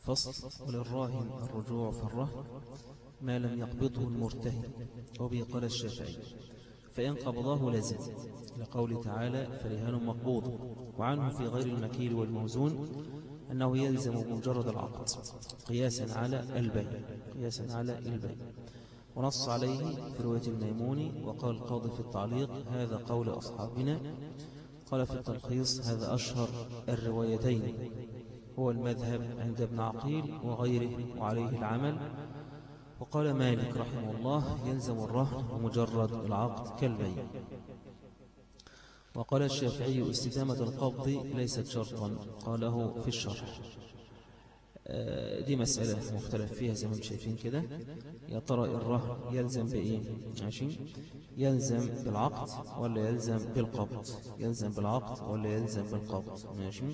فصل وللراهن الرجوع في الرهن ما لم يقبضه المرتهن وبه قال الشافعي فإن قبضاه لزم لقول تعالى فرهان مقبوض وعنه في غير المكيل والموزون أنه يلزم بمجرد العقد قياسا على البيع قياسا على البيع ونص عليه في رواية الميموني وقال القاضي في التعليق هذا قول أصحابنا قال في التلخيص هذا أشهر الروايتين هو المذهب عند ابن عقيل وغيره وعليه العمل وقال مالك رحمه الله يلزم الرهن ومجرد العقد كالبيع وقال الشافعي استدامة القبض ليست شرطا قاله في الشرح آه، دي مسألة مختلف فيها زي ما انتم شايفين كده يا ترى الرهن يلزم بإيه ماشي يلزم بالعقد ولا يلزم بالقبض يلزم بالعقد ولا يلزم بالقبض ماشي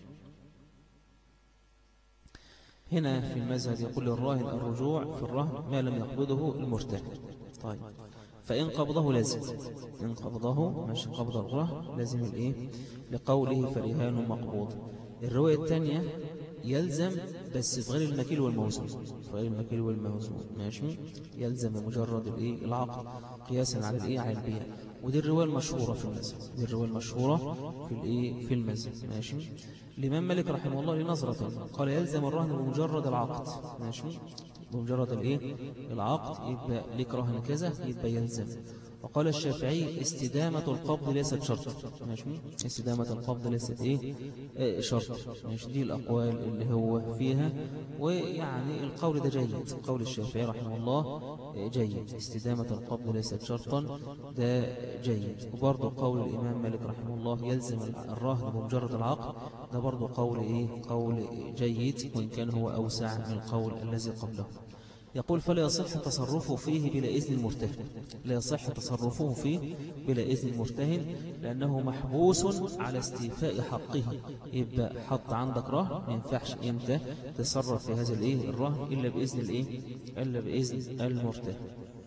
هنا في المذهب يقول للراهن الرجوع في الرهن ما لم يقبضه المرتهن طيب فإن قبضه لازم إن قبضه ماشي قبض الرهن لازم الإيه لقوله فرهان مقبوض الرواية الثانية يلزم بس في غير المكيل والموزون في غير المكيل والموزون ماشي يلزم بمجرد الإيه العقد قياسا على الإيه على البيع ودي الرواية المشهورة في المذهب دي الرواية المشهورة في الإيه في المذهب ماشي الإمام مالك رحمه الله لنظرة قال يلزم الرهن بمجرد العقد ماشي بمجرد الإيه العقد يبقى لك رهن كذا يبقى يلزم وقال الشافعي استدامة القبض ليست شرط ماشي استدامة القبض ليست إيه آه، شرط ماشي دي الأقوال اللي هو فيها ويعني القول ده جيد قول الشافعي رحمه الله آه، جيد استدامة القبض ليست شرطا ده جيد وبرضه قول الإمام مالك رحمه الله يلزم الراهن بمجرد العقد ده برضه قول إيه قول جيد وإن كان هو أوسع من القول الذي قبله يقول فلا يصح تصرفه فيه بلا إذن المرتهن لا يصح تصرفه فيه بلا إذن المرتهن لأنه محبوس على استيفاء حقه يبقى حط عندك رهن ما ينفعش أنت تصرف في هذا الإيه الرهن إلا بإذن الإيه إلا بإذن المرتهن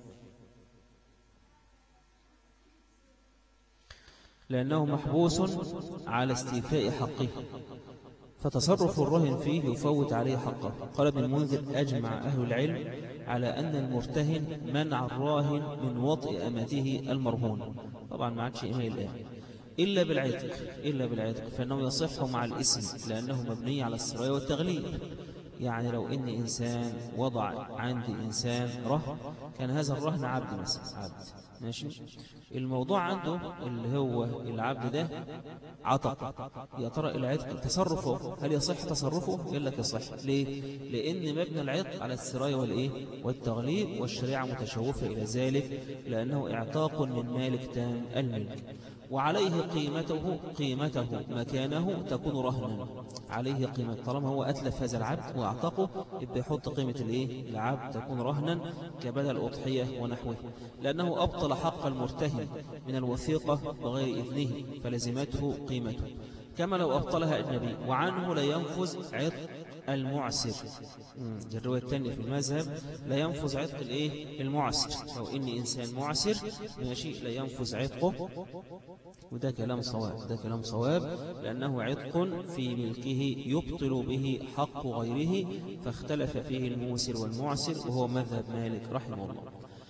لأنه محبوس على استيفاء حقه فتصرف الرهن فيه يفوت عليه حقه قال ابن المنذر أجمع أهل العلم على أن المرتهن منع الراهن من وطئ أمته المرهون طبعا ما عادش إيميل الآن إلا بالعتق إلا بالعتق فإنه يصح مع الاسم لأنه مبني على السراية والتغليب يعني لو إن إنسان وضع عندي إنسان رهن كان هذا الرهن عبد مثلا عبد ماشي الموضوع عنده اللي هو العبد ده عتق يا ترى العتق تصرفه هل يصح تصرفه يقول لك يصح ليه لأن مبنى العتق على السراية والإيه والتغليب والشريعة متشوفة إلى ذلك لأنه اعتاق من مالك تام الملك وعليه قيمته قيمته مكانه تكون رهنا عليه قيمة طالما هو أتلف هذا العبد وأعتقه يبقى يحط قيمة الإيه العبد تكون رهنا كبدل الأضحية ونحوه لأنه أبطل حق المرتهن من الوثيقة بغير إذنه فلزمته قيمته كما لو أبطلها أجنبي وعنه لا ينفذ عتق المعسر مم. دي الرواية الثانية في المذهب لا ينفذ عتق الايه المعسر لو ان انسان معسر ماشي لا ينفذ عتقه وده كلام صواب ده كلام صواب لأنه عتق في ملكه يبطل به حق غيره فاختلف فيه الموسر والمعسر وهو مذهب مالك رحمه الله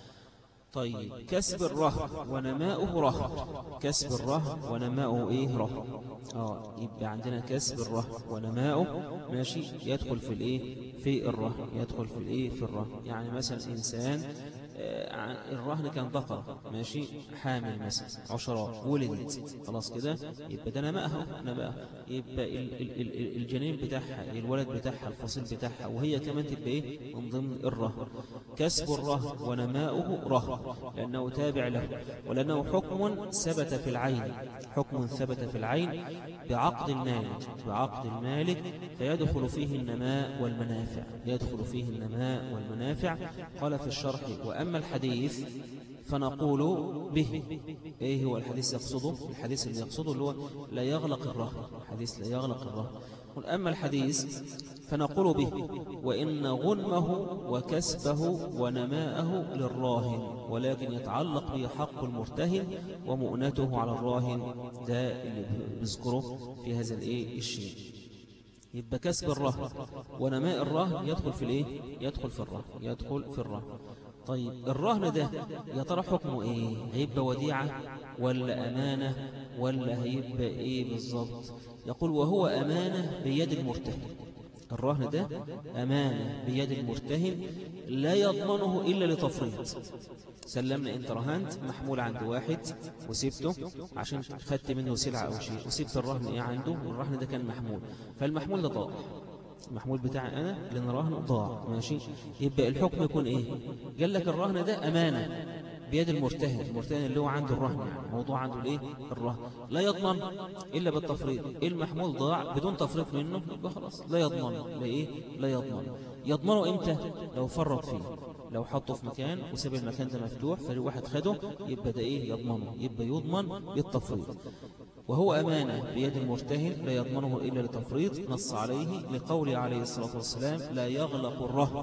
طيب كسب الرهن ونماؤه رهن كسب الرهن ونماؤه ايه رهن اه يبقى عندنا كسب الرهن ونماؤه ماشي يدخل في الايه في الرهن يدخل في الايه في الرهن يعني مثلا انسان آه، الرهن كان ذكر ماشي حامل مثلا عشرة ولدت خلاص كده يبقى ده نماءها نماءها يبقى ال- ال- ال- الجنين بتاعها الولد بتاعها الفصيل بتاعها وهي كمان تبقى ايه من ضمن الرهن كسب الرهن ونماؤه رهن لأنه تابع له ولأنه حكم ثبت في العين حكم ثبت في العين بعقد المالك بعقد المالك فيدخل فيه النماء والمنافع يدخل فيه النماء والمنافع قال في الشرح وأما الحديث فنقول به ايه هو الحديث يقصده الحديث اللي يقصده اللي هو لا يغلق الرهن الحديث لا يغلق الرهن قل أما الحديث فنقول به وإن غنمه وكسبه ونماءه للراهن ولكن يتعلق به حق المرتهن ومؤنته على الراهن ده اللي بيذكره في هذا الايه الشيء يبقى كسب الرهن ونماء الرهن يدخل في الايه يدخل في الرهن يدخل في الرهن طيب الرهن ده يا ترى حكمه ايه هيبقى وديعة ولا أمانة ولا هيبقى ايه بالظبط يقول وهو أمانة بيد المرتهن الرهن ده أمانة بيد المرتهن لا يضمنه إلا لتفريط سلمنا انت رهنت محمول عند واحد وسبته عشان خدت منه سلعة أو شيء وسبت الرهن ايه عنده والرهن ده كان محمول فالمحمول ده طائر المحمول بتاعي أنا لأن الرهن ضاع ماشي يبقى الحكم يكون إيه قال لك الرهن ده أمانة بيد المرتهن المرتهن اللي هو عنده الرهن يعني موضوع عنده الايه الرهن لا يضمن إلا بالتفريط المحمول ضاع بدون تفريط منه يبقى خلاص لا يضمن لا إيه لا يضمن يضمنه إمتى لو فرط فيه لو حطه في مكان وساب المكان ده مفتوح فالواحد خده يبقى ده إيه يضمنه يبقى يضمن بالتفريط وهو أمانة بيد المرتهن لا يضمنه إلا لتفريط نص عليه لقول عليه الصلاة والسلام لا يغلق الرهن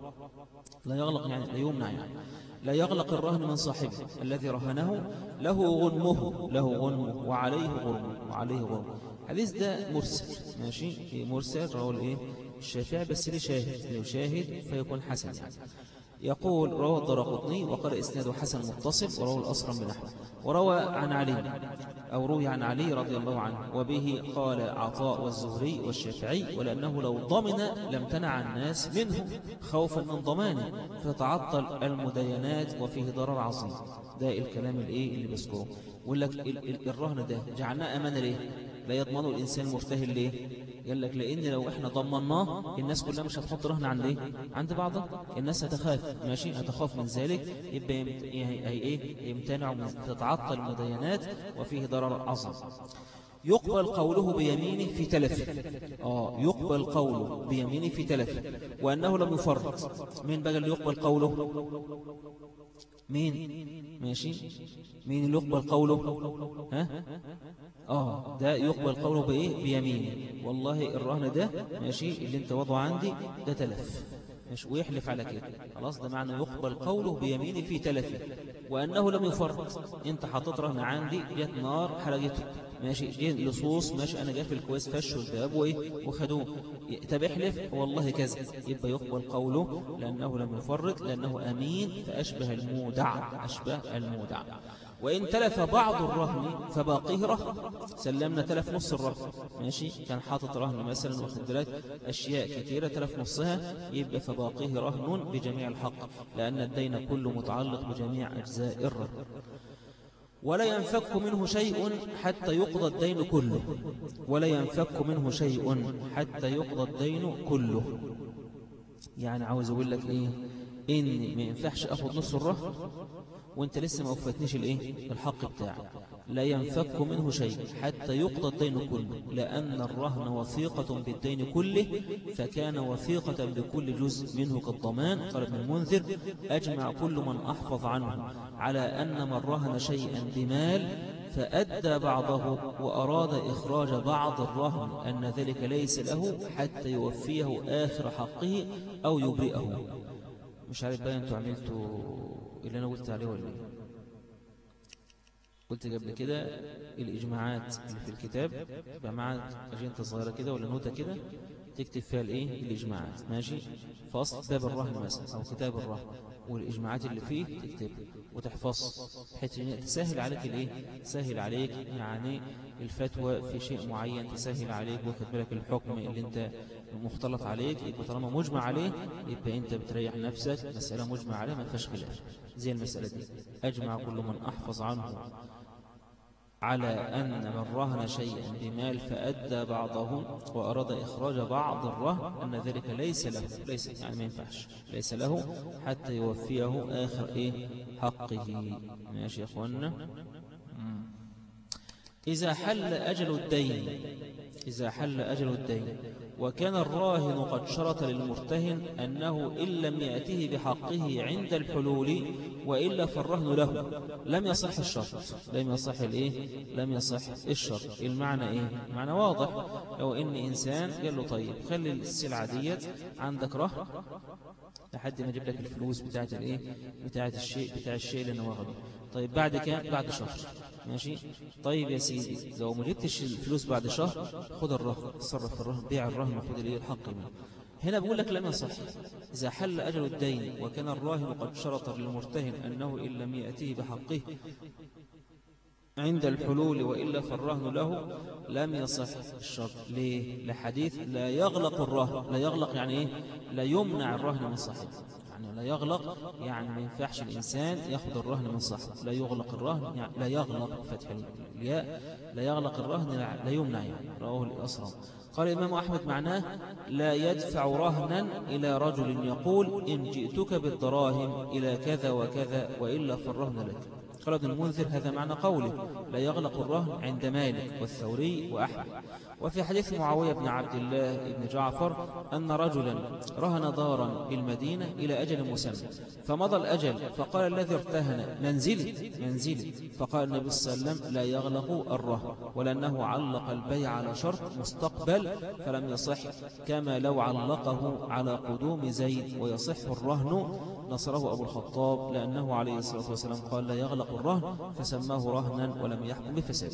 لا يغلق يعني لا يمنع يعني لا يغلق الرهن من صاحبه الذي رهنه له غنمه له غنمه وعليه غرمه وعليه غرمه حديث ده مرسل ماشي مرسل رواه الايه الشافعي بس ليه شاهد لو شاهد فيكون حسن يعني يقول روى الدرقطني وقال إسناده حسن متصل وروى الأصرم بنحوه وروى عن علي أو روي عن علي رضي الله عنه وبه قال عطاء والزهري والشافعي ولأنه لو ضمن لم تنع الناس منه خوفا من ضمانه فتعطل المدينات وفيه ضرر عظيم ده الكلام الايه اللي بذكره يقول لك الرهن ده جعلناه أمانة ليه لا يضمنه الإنسان مرتهل ليه قال لك لأن لو إحنا ضمناه الناس كلها مش هتحط رهن عند إيه عند بعضها الناس هتخاف ماشي هتخاف من ذلك يبقى يمت... هي إيه يمتنع من تتعطل المدينات وفيه ضرر عظيم يقبل قوله بيمينه في تلف آه يقبل قوله بيمينه في تلف وأنه لم يفرط مين بقى اللي يقبل قوله مين ماشي مين اللي يقبل قوله ها آه ده يقبل قوله بإيه بيمينه والله الرهن ده ماشي اللي انت وضعه عندي ده تلف مش ويحلف على كده خلاص ده معنى يقبل قوله بيمينه في تلفه وأنه لم يفرط انت حاطط رهن عندي جت نار حرقته ماشي جه لصوص ماشي أنا جاي في الكويس فشوا الباب وإيه وخدوه طب احلف والله كذا يبقى يقبل قوله لأنه لم يفرط لأنه أمين فأشبه المودع أشبه المودع وإن تلف بعض الرهن فباقيه رهن سلمنا تلف نص الرهن ماشي كان حاطط رهن مثلا واخد بالك أشياء كثيرة تلف نصها يبقى فباقيه رهن بجميع الحق لأن الدين كله متعلق بجميع أجزاء الرهن ولا ينفك منه شيء حتى يقضى الدين كله ولا ينفك منه شيء حتى يقضى الدين كله يعني عاوز أقول لك إيه إن ما ينفعش أخذ نص الرهن وانت لسه ما وفتنيش الايه الحق بتاعك لا ينفك منه شيء حتى يقضى الدين كله لأن الرهن وثيقة بالدين كله فكان وثيقة بكل جزء منه كالضمان قال ابن المنذر أجمع كل من أحفظ عنه على أن من رهن شيئا بمال فأدى بعضه وأراد إخراج بعض الرهن أن ذلك ليس له حتى يوفيه آخر حقه أو يبرئه مش عارف بقى أنتوا عملتوا اللي أنا قلت عليه ولا إيه قلت قبل كده الإجماعات اللي في الكتاب يبقى معاك أجنطة صغيرة كده ولا نوتة كده تكتب فيها الإيه الإجماعات ماشي فصل باب الرهن مثلا أو كتاب الرهن والإجماعات اللي فيه تكتب وتحفظ بحيث تسهل عليك الإيه تسهل عليك يعني الفتوى في شيء معين تسهل عليك واخد بالك الحكم اللي انت مختلط عليك يبقى طالما مجمع عليه يبقى انت بتريح نفسك مسألة مجمع عليها ما فيهاش خلاف زي المسألة دي أجمع كل من أحفظ عنه على أن من رهن شيئا بمال فأدى بعضه وأراد إخراج بعض الرهن أن ذلك ليس له ليس يعني ما ينفعش ليس له حتى يوفيه آخر إيه حقه ماشي يا أخوانا إذا حل أجل الدين إذا حل أجل الدين وكان الراهن قد شرط للمرتهن أنه إن لم يأته بحقه عند الحلول وإلا فالرهن له لم يصح الشرط لم يصح الإيه لم يصح الشرط المعنى إيه معنى واضح لو إن إنسان قال له طيب خلي السلعة ديت عندك رهن لحد ما اجيب لك الفلوس بتاعت الايه بتاعت الشيء بتاع الشيء اللي انا واخده طيب بعد كام بعد شهر ماشي طيب يا سيدي لو ما جبتش الفلوس بعد شهر خد الرهن تصرف في الرهن بيع الرهن وخد الايه الحق منه هنا بقول لك لم يصح إذا حل أجل الدين وكان الراهن قد شرط للمرتهن أنه إن لم يأتيه بحقه عند الحلول وإلا فالرهن له لم يصح الشرط ليه؟ لحديث لا يغلق الرهن لا يغلق يعني إيه؟ لا يمنع الرهن من صحيح يعني لا يغلق يعني ما ينفعش الإنسان يأخذ الرهن من صح لا يغلق الرهن يعني لا يغلق فتح الياء لا يغلق الرهن لا يمنع يعني رواه الأسرم قال الإمام أحمد معناه لا يدفع رهنا إلى رجل يقول إن جئتك بالدراهم إلى كذا وكذا وإلا فالرهن لك قال ابن المنذر هذا معنى قوله لا يغلق الرهن عند مالك والثوري وأحمد وفي حديث معاوية بن عبد الله بن جعفر أن رجلا رهن دارا بالمدينة إلى أجل مسمى فمضى الأجل فقال الذي ارتهن منزلي منزلي فقال النبي صلى الله عليه وسلم لا يغلق الرهن ولأنه علق البيع على شرط مستقبل فلم يصح كما لو علقه على قدوم زيد ويصح الرهن نصره أبو الخطاب لأنه عليه الصلاة والسلام قال لا يغلق الرهن فسماه رهنا ولم يحكم بفساد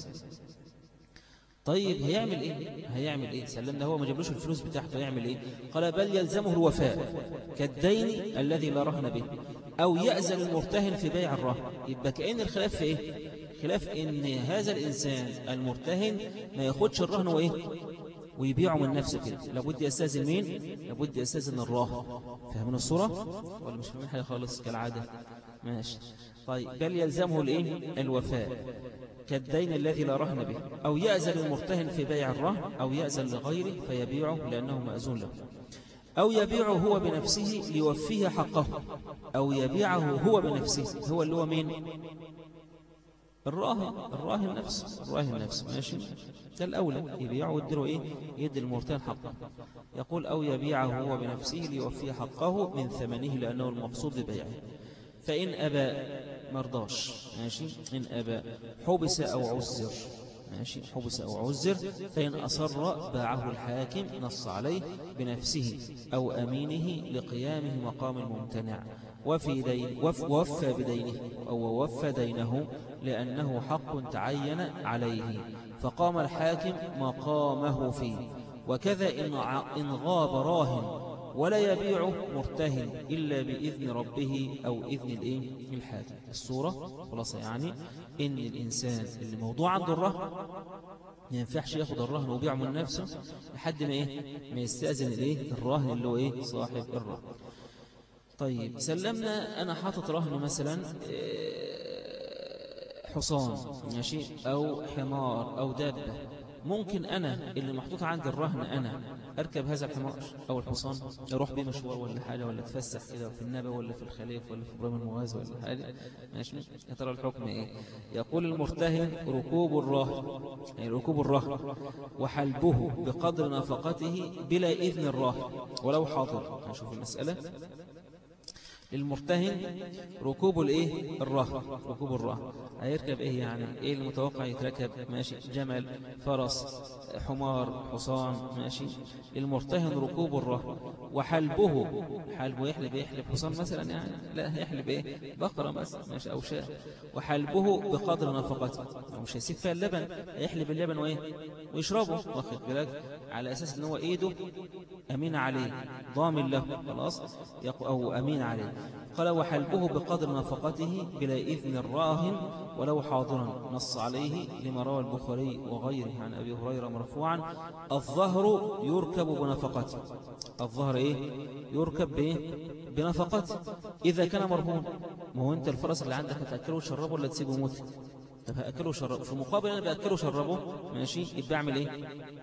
طيب هيعمل ايه هيعمل ايه سلمنا هو ما جابلوش الفلوس بتاعته هيعمل ايه قال بل يلزمه الوفاء كالدين الذي لا رهن به او يأذن المرتهن في بيع الرهن يبقى كأن الخلاف في ايه خلاف ان هذا الانسان المرتهن ما ياخدش الرهن وايه ويبيعه من نفسه كده لابد يستاذن مين لابد يستاذن الراهن فاهمين الصورة ولا مش فاهمين حاجة خالص كالعادة ماشي طيب بل يلزمه الايه الوفاء كالدين الذي لا رهن به أو يأذن المرتهن في بيع الرهن أو يأذن لغيره فيبيعه لأنه مأذون له أو يبيعه هو بنفسه ليوفيه حقه أو يبيعه هو بنفسه هو اللي هو مين الراهن الراهن نفسه الراهن نفسه ماشي ده الأولى يبيعه ويديله إيه يدي المرتهن حقه يقول أو يبيعه هو بنفسه ليوفيه حقه من ثمنه لأنه المقصود ببيعه فإن أبى مرضاش ماشي إن أبى حبس أو عزر ماشي حبس أو عزر فإن أصر باعه الحاكم نص عليه بنفسه أو أمينه لقيامه مقام الممتنع وفي دين وف وفى بدينه أو وفى دينه لأنه حق تعين عليه فقام الحاكم مقامه فيه وكذا إن غاب راهن ولا يبيع مرتهن إلا بإذن ربه أو إذن الإيه الحاكم الصورة خلاصة يعني إن الإنسان اللي موضوع عنده الرهن ما ينفعش ياخد الرهن ويبيعه من نفسه لحد ما إيه ما يستأذن الإيه الراهن اللي هو إيه صاحب الرهن طيب سلمنا أنا حاطط رهن مثلا حصان ماشي أو حمار أو دابة ممكن أنا اللي محطوط عندي الرهن أنا أركب هذا الحمار أو الحصان أروح بيه مشوار ولا حاجة ولا أتفسح كده في النبى ولا في الخليف ولا في إبراهيم المغاز ولا حاجة ماشي يا ترى الحكم إيه يقول المرتهن ركوب الرهن يعني ركوب الرهن وحلبه بقدر نفقته بلا إذن الراهن ولو حاضر نشوف المسألة للمرتهن ركوب الايه الرهن ركوب الرهن هيركب ايه يعني ايه المتوقع يتركب ماشي جمل فرس حمار حصان ماشي للمرتهن ركوب الرهن وحلبه حلبه يحلب يحلب حصان مثلا يعني لا يحلب ايه بقرة مثلا ماشي او شاء وحلبه بقدر نفقته مش هيسيب فيها اللبن يحلب اللبن وايه ويشربه واخد بالك على اساس ان هو ايده امين عليه ضامن له خلاص او امين عليه قال وحلبه بقدر نفقته بلا إذن الراهن ولو حاضرا نص عليه لما روى البخاري وغيره عن أبي هريرة مرفوعا الظهر يركب بنفقته الظهر إيه؟ يركب بإيه؟ بنفقته إذا كان مرهون ما هو أنت الفرس اللي عندك هتأكله وشربه ولا تسيبه موت طب هأكله وشربه في مقابل أنا بأكله وشربه ماشي يبقى أعمل إيه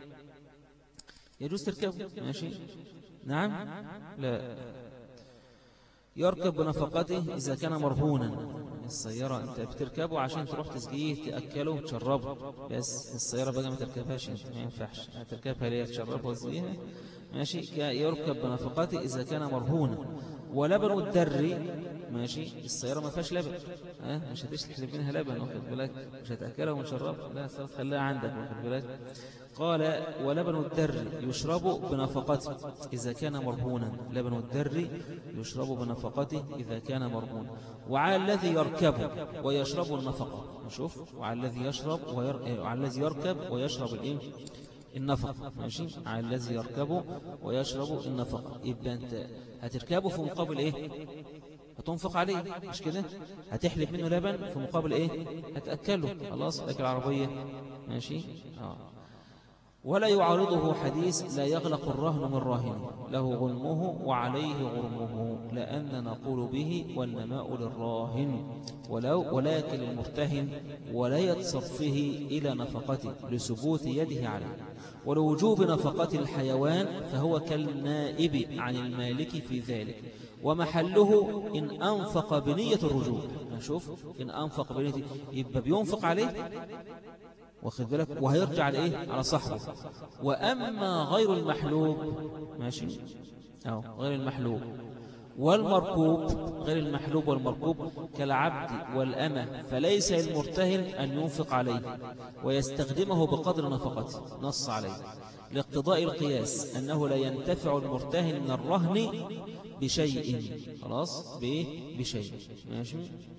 يجوز تركبه ماشي نعم لا يركب بنفقته إذا كان مرهونا السيارة أنت بتركبه عشان تروح تسقيه تأكله تشربه بس السيارة بقى ما تركبهاش أنت ما ينفعش تركبها ليه تشربها وتسقيها ماشي يركب بنفقته إذا كان مرهونا ولبن الدر ماشي السيارة ما فيهاش لبن ها مش هتشتحلب منها لبن واخد بالك مش هتأكلها ونشربها لا السيارة تخليها عندك واخد بالك قال ولبن الدر يشرب بنفقته إذا كان مرهونا لبن الدر يشرب بنفقته إذا كان مرهونا وعلى الذي يركب ويشرب النفقة نشوف وعلى الذي يشرب وير... وعلى الذي يركب ويشرب الإيه النفقة ماشي على الذي يركبه ويشرب النفقة يبقى أنت هتركبه في مقابل إيه هتنفق عليه مش كده هتحلب منه لبن في مقابل إيه هتأكله خلاص لك العربية ماشي آه. ولا يعارضه حديث لا يغلق الرهن من راهن له غنمه وعليه غرمه لأن نقول به والنماء للراهن ولو ولكن المرتهن ولا صرفه إلى نفقته لثبوت يده عليه ولوجوب نفقة الحيوان فهو كالنائب عن المالك في ذلك ومحله إن أنفق بنية الرجوع نشوف إن أنفق بنية يبقى بينفق عليه واخد بالك وهيرجع على ايه على صاحبه واما غير المحلوب ماشي أو غير المحلوب والمركوب غير المحلوب والمركوب كالعبد والأمة فليس المرتهن أن ينفق عليه ويستخدمه بقدر نفقته نص عليه لاقتضاء القياس أنه لا ينتفع المرتهن من الرهن بشيء خلاص بشيء ماشي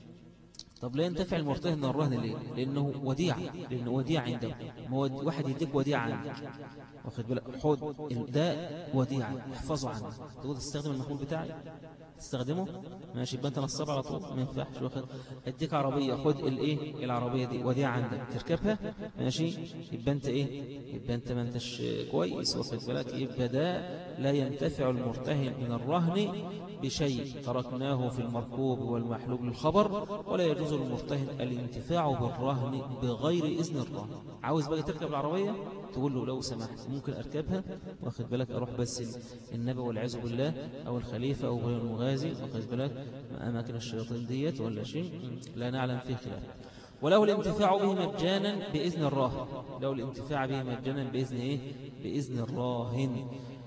طب لا ينتفع المرتهن من الرهن ليه لأنه وديع لأنه وديع عنده واحد يديك وديع عندك واخد بالك حوض ده وديع احفظه عنه تقول تستخدم المحمول بتاعي تستخدمه ماشي يبقى انت نصاب على طول ما ينفعش واخد اديك عربيه خد الايه العربيه دي وديع عندك تركبها ماشي يبقى انت ايه يبقى انت ما انتش كويس واخد بالك يبقى ده لا ينتفع المرتهن من الرهن بشيء تركناه في المركوب والمحلوب للخبر ولا يجوز للمرتهن الانتفاع بالرهن بغير إذن الرهن عاوز بقى تركب العربية تقول له لو سمحت ممكن أركبها واخد بالك أروح بس النبي والعياذ بالله أو الخليفة أو غير المغازي واخد بالك أماكن الشياطين ديت ولا شيء لا نعلم فيه خلاف وله الانتفاع به مجانا بإذن الراهن له الانتفاع به مجانا بإذن إيه؟ بإذن الراهن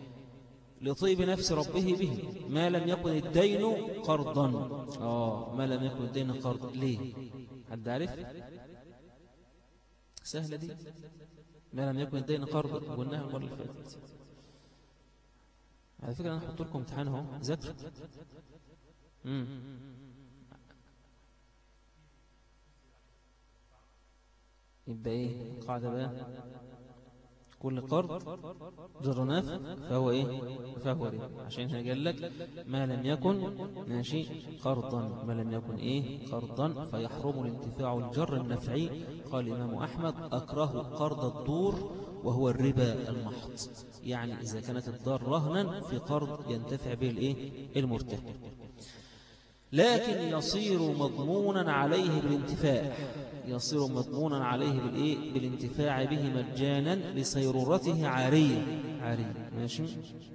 لطيب نفس ربه به ما لم يكن الدين قرضا آه ما لم يكن الدين قرضا ليه حد عارف سهلة دي ما لم يكن الدين قرضا قلناها المرة اللي فاتت على فكرة أنا أحط لكم امتحان اهو ذكر يبقى ايه قاعدة بقى كل قرض جر نافع فهو إيه فهو ربا عشان هنا قال لك ما لم يكن ماشي قرضا ما لم يكن إيه قرضا فيحرم الانتفاع الجر النفعي قال الإمام أحمد أكره قرض الدور وهو الربا المحض يعني إذا كانت الدار رهنا في قرض ينتفع به الإيه المرتهن لكن يصير مضمونا عليه بالانتفاع يصير مضمونا عليه بالإيه؟ بالانتفاع به مجانا لسيرورته عارية عارية ماشي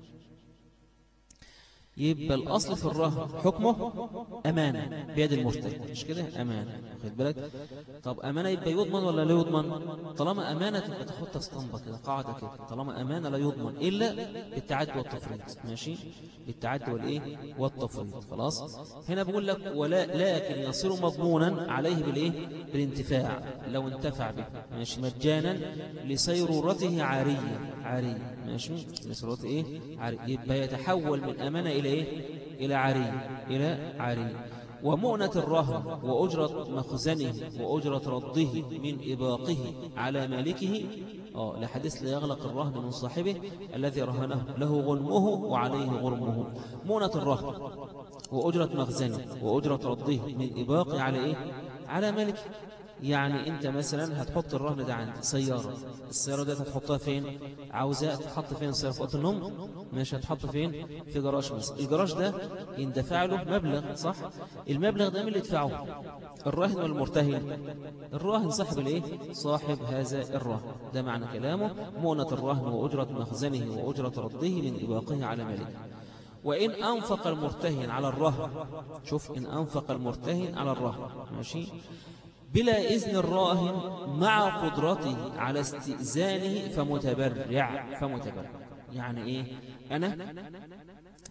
يبقى الأصل في الرهن حكمه أمانة بيد المرتد مش كده أمانة خد بالك طب أمانة يبقى يضمن ولا لا يضمن طالما أمانة تبقى تحط اسطمبة كده قاعدة كده طالما أمانة لا يضمن إلا بالتعدي والتفريط ماشي بالتعدي والإيه والتفريط خلاص هنا بقول لك ولا لكن يصير مضمونا عليه بالإيه بالانتفاع لو انتفع به ماشي مجانا لسيرورته عارية عارية ماشي لسيرورته إيه عارية يبقى يتحول من أمانة إلى إيه إلى عري إلى عري ومؤنة الرهن وأجرة مخزنه وأجرة رده من إباقه على مالكه آه لحديث لا يغلق الرهن من صاحبه الذي رهنه له غنمه وعليه غرمه مؤنة الرهن وأجرة مخزنه وأجرة رده من إباقه على إيه على مالكه يعني انت مثلا هتحط الرهن ده عندي سيارة السيارة دي هتحطها فين عاوزة تحط فين السيارة في اوضه النوم مش هتحط فين في جراج مثلا الجراج ده يندفع له مبلغ صح المبلغ ده مين اللي يدفعه الراهن والمرتهن الراهن صاحب الايه صاحب هذا الرهن ده معنى كلامه مؤنة الرهن وأجرة مخزنه وأجرة رده من إباقه على مالك وإن أنفق المرتهن على الرهن شوف إن أنفق المرتهن على الرهن ماشي بلا إذن الراهن مع قدرته على استئذانه فمتبرع فمتبرع يعني إيه أنا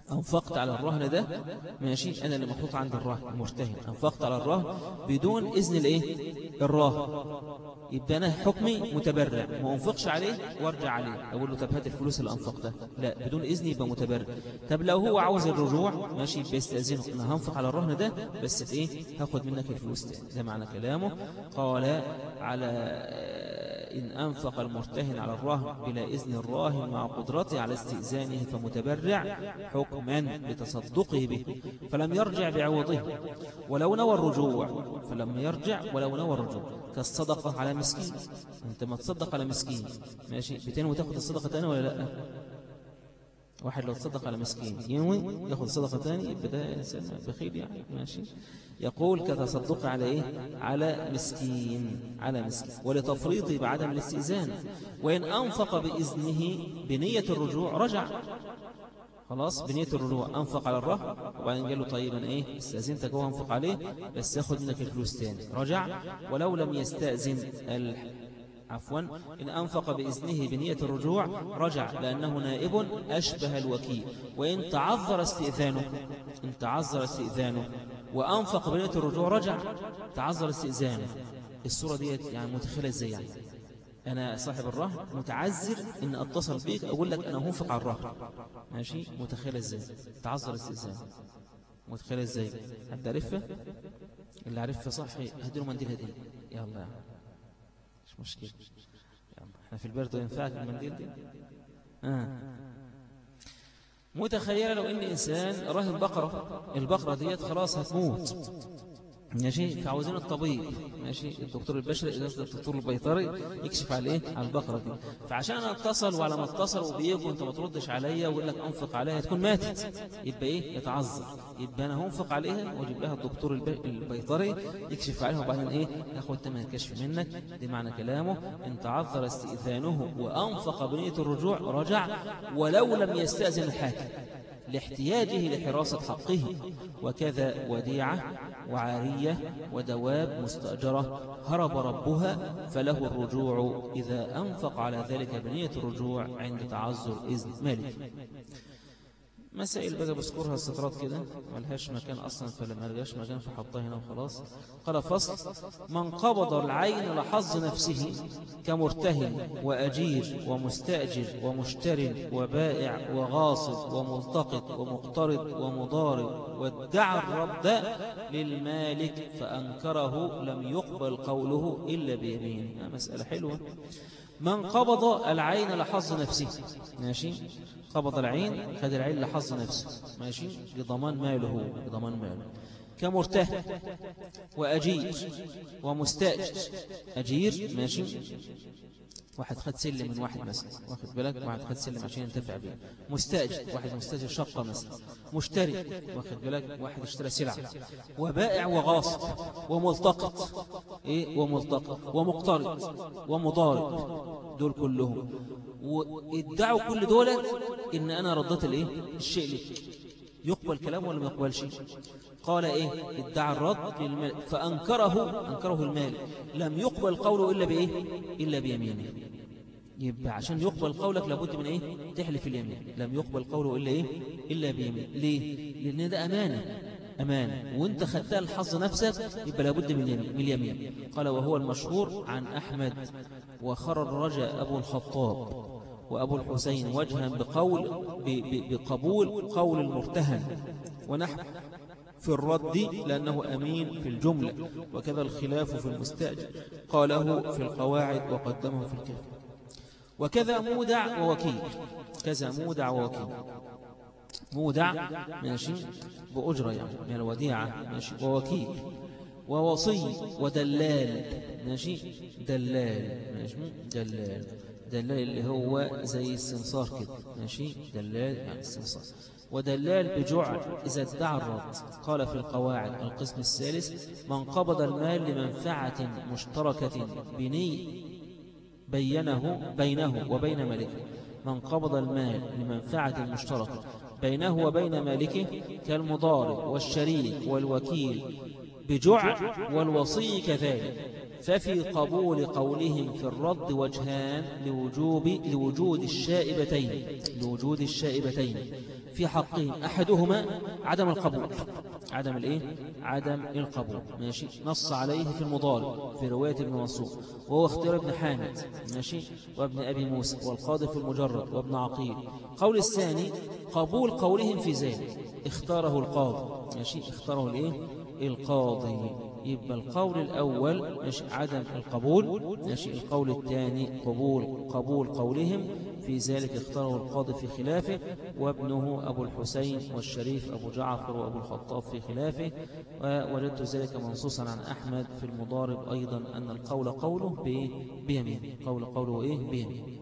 أنفقت على الرهن ده ماشي أنا اللي محطوط عند الرهن المرتهن أنفقت على الرهن بدون إذن الإيه الراهن يبقى أنا حكمي متبرع ما أنفقش عليه وارجع عليه أقول له طب هات الفلوس اللي أنفقتها لا بدون إذن يبقى متبرع طب لو هو عاوز الرجوع ماشي بيستأذنه أنا هنفق على الرهن ده بس إيه هاخد منك الفلوس تاني ده معنى كلامه قال على إن أنفق المرتهن على الرهن بلا إذن الراهن مع قدرته على استئذانه فمتبرع حكما بتصدقه به فلم يرجع بعوضه ولو نوى الرجوع فلم يرجع ولو نوى الرجوع كالصدقة على مسكين أنت ما تصدق على مسكين ماشي بتنوي تاخد الصدقة تاني ولا لا واحد لو تصدق على مسكين ينوي ياخذ صدقة تاني يبقى ده إنسان بخيل يعني ماشي يقول كتصدق على إيه على مسكين على مسكين ولتفريطه بعدم الاستئذان وإن أنفق بإذنه بنية الرجوع رجع خلاص بنية الرجوع أنفق على الرهن وبعدين قال له طيب أنا إيه استأذنتك هو أنفق عليه بس ياخد منك الفلوس تاني رجع ولو لم يستأذن عفوا إن أنفق بإذنه بنية الرجوع رجع لأنه نائب أشبه الوكيل وإن تعذر استئذانه إن تعذر استئذانه وأنفق بنية الرجوع رجع تعذر استئذانه الصورة دي يعني متخيلة ازاي يعني أنا صاحب الرهن متعذر إن أتصل بيك أقول لك أنا هنفق على الرهن ماشي متخيلة ازاي تعذر استئذان متخيلة ازاي حد عرفها اللي عرفها صح هديله منديل هدية يلا يعني مشكلة احنا في البرد ينفعك المنديل دي آه. متخيلة لو ان انسان راهن بقرة البقرة ديت خلاص هتموت ماشي فعاوزين الطبيب ماشي الدكتور البشري الدكتور البيطري يكشف على ايه على البقره دي فعشان انا اتصل وعلى ما اتصل وبيجي وانت ما تردش عليا ويقول لك انفق عليها تكون ماتت يبقى ايه يتعذر يبقى انا هنفق عليها واجيب لها الدكتور البيطري يكشف عليها وبعدين ايه ياخد ثمن الكشف منك دي معنى كلامه ان تعذر استئذانه وانفق بنيه الرجوع رجع ولو لم يستأذن الحاكم لاحتياجه لحراسة حقه وكذا وديعة وعارية ودواب مستأجرة هرب ربها فله الرجوع إذا أنفق على ذلك بنية الرجوع عند تعذر إذن مالك مسائل بقى بذكرها السطرات كده ملهاش مكان أصلا فلما لقاش مكان فحطها هنا وخلاص قال فصل من قبض العين لحظ نفسه كمرتهن وأجير ومستأجر ومشتر وبائع وغاصب وملتقط ومقترض ومضارب وادعى الرد للمالك فأنكره لم يقبل قوله إلا بيمين مسألة حلوة من قبض العين لحظ نفسه ماشي قبض العين خد العين لحظ نفسه ماشي لضمان ماله لضمان ماله كمرتهن وأجير ومستأجر أجير ماشي واحد خد سلم من واحد مثلا واخد بالك واحد خد سلم عشان ينتفع به مستأجر واحد مستأجر شقة مثلا مشتري واخد بالك واحد اشترى سلعة وبائع وغاصب وملتقط ايه وملتقط ومقترض ومضارب دول كلهم وادعوا كل دول ان انا ردت الايه الشيء لك يقبل كلامه ولا ما يقبلش قال ايه ادعى الرد للمال فانكره انكره المال لم يقبل قوله الا بايه الا بيمينه يبقى عشان يقبل قولك لابد من ايه تحلف اليمين لم يقبل قوله الا ايه الا بيمين ليه لان ده امانه أمانة وانت خدتها الحظ نفسك يبقى لابد من اليمين, من اليمين قال وهو المشهور عن أحمد وخرج أبو الخطاب وأبو الحسين وجها بقول بقبول قول المرتهن ونحن في الرد لأنه أمين في الجملة وكذا الخلاف في المستأجر قاله في القواعد وقدمه في الكافر وكذا مودع ووكيل كذا مودع ووكيل مودع ماشي بأجرة يعني من الوديعة ماشي ووكيل ووصي ودلال ماشي دلال ماشي دلال دلال اللي هو زي السنصار كده ماشي دلال يعني السنصار ودلال بجعل إذا ادعى الرد قال في القواعد القسم الثالث من قبض المال لمنفعة مشتركة بني بينه بينه وبين ملكه من قبض المال لمنفعة مشتركة بينه وبين مالكه كالمضارب والشريك والوكيل بجعل والوصي كذلك ففي قبول قولهم في الرد وجهان لوجوب لوجود الشائبتين لوجود الشائبتين في حقهم أحدهما عدم القبول عدم الإيه؟ عدم القبول ماشي نص عليه في المضارع في رواية ابن منصور وهو اختيار ابن حامد ماشي وابن أبي موسى والقاضي في المجرد وابن عقيل قول الثاني قبول قولهم في ذلك اختاره القاضي ماشي اختاره الإيه؟ القاضي يبقى القول الأول ماشي عدم القبول ماشي القول الثاني قبول قبول قولهم في ذلك اختاره القاضي في خلافه وابنه أبو الحسين والشريف أبو جعفر وأبو الخطاب في خلافه ووجدت ذلك منصوصا عن أحمد في المضارب أيضا أن القول قوله بيمين قول قوله إيه بيمين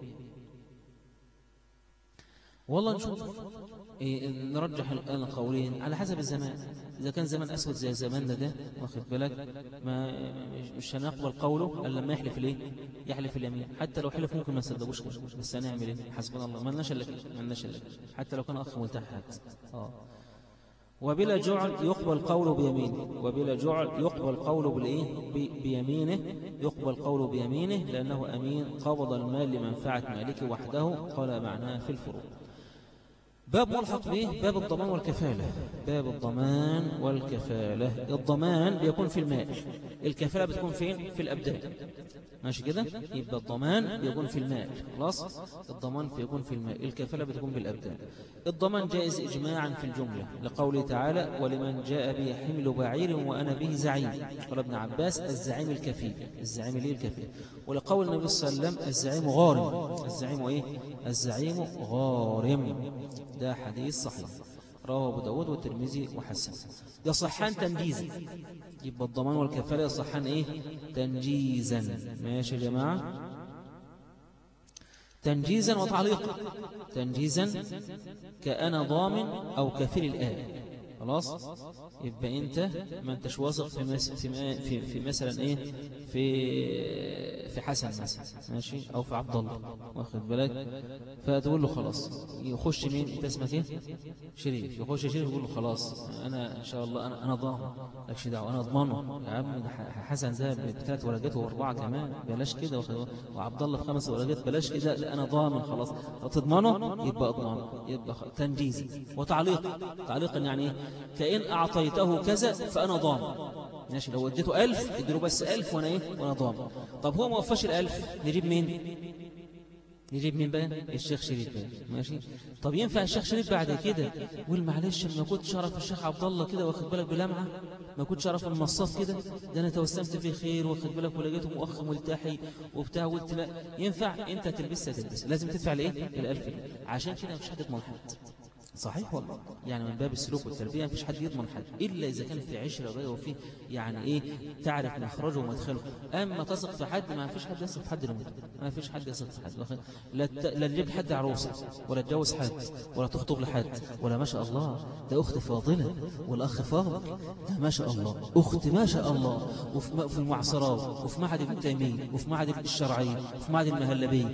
والله نشوف إيه نرجح القولين على حسب الزمان إذا كان زمان أسود زي زماننا ده واخد بالك ما مش هنقبل قوله إلا لما يحلف ليه يحلف اليمين حتى لو حلف ممكن ما نصدقوش بس هنعمل ايه حسبنا الله ما لناش الا ما لناش الا حتى لو كان اخ ملتحد اه وبلا جعل يقبل قوله بيمينه وبلا جعل يقبل قوله بالايه بيمينه يقبل قوله بيمينه لأنه أمين قبض المال لمنفعة مالكه وحده قال معناه في الفروض باب ملحق به باب الضمان والكفالة باب الضمان والكفالة الضمان بيكون في المال الكفالة بتكون فين في الأبدان ماشي كده يبقى الضمان بيكون في المال خلاص الضمان بيكون في المال الكفالة بتكون بالأبدان الضمان جائز إجماعا في الجملة لقوله تعالى ولمن جاء به حمل بعير وأنا به زعيم قال ابن عباس الزعيم الكفيل الزعيم ليه الكفيل ولقول النبي صلى الله عليه وسلم الزعيم غارم الزعيم إيه الزعيم غارم ده حديث صحيح رواه أبو داود والترمذي وحسن يصحان تنجيزا يبقى الضمان والكفالة يصحان إيه تنجيزا ماشي يا جماعة تنجيزا وتعليقا تنجيزا كأنا ضامن أو كفيل الآن خلاص يبقى انت ما انتش واثق في, مس... في, في, في مثلا ايه في في حسن مثلا ماشي او في عبد الله واخد بالك فتقول له خلاص يخش مين انت اسمك ايه شريف يخش شريف يقول له خلاص انا ان شاء الله انا انا ضامن لكش دعوه انا اضمنه يا عم حسن ذهب بثلاث ورقات واربعه كمان بلاش كده وعبد الله بخمس ورقات بلاش كده لا انا ضامن خلاص تضمنه يبقى اضمنه يبقى تنجيز وتعليق تعليقا يعني كأن أعطيته كذا فأنا ضامن ماشي لو اديته ألف اديله بس ألف وأنا إيه وأنا ضامن طب هو ما وفاش الألف نجيب مين نجيب مين بقى الشيخ شريف بقى ماشي طب ينفع الشيخ شريف بعد كده يقول معلش ما كنتش اعرف الشيخ عبد الله كده واخد بالك بلمعه ما كنتش اعرف المصاف كده ده انا توسمت فيه خير واخد بالك ولقيته مؤخ ملتحي وبتاع قلت لا ينفع انت تلبسها تلبس لازم تدفع لايه الالف عشان كده مش هتضمن حد صحيح والله يعني من باب السلوك والتربية مفيش حد يضمن حد إلا إذا كان في عشرة بقى وفي يعني إيه تعرف مخرجه ومدخله أما تثق في حد ما فيش حد يثق في حد لمده ما فيش حد يثق في حد لا لا تجيب حد عروسة ولا تجوز حد ولا تخطب لحد ولا ما شاء الله ده أخت فاضلة والأخ فاضل ده ما شاء الله أخت ما شاء الله وفي المعصرات وفي معهد ابن تيمية وفي معهد الشرعية وفي معهد المهلبية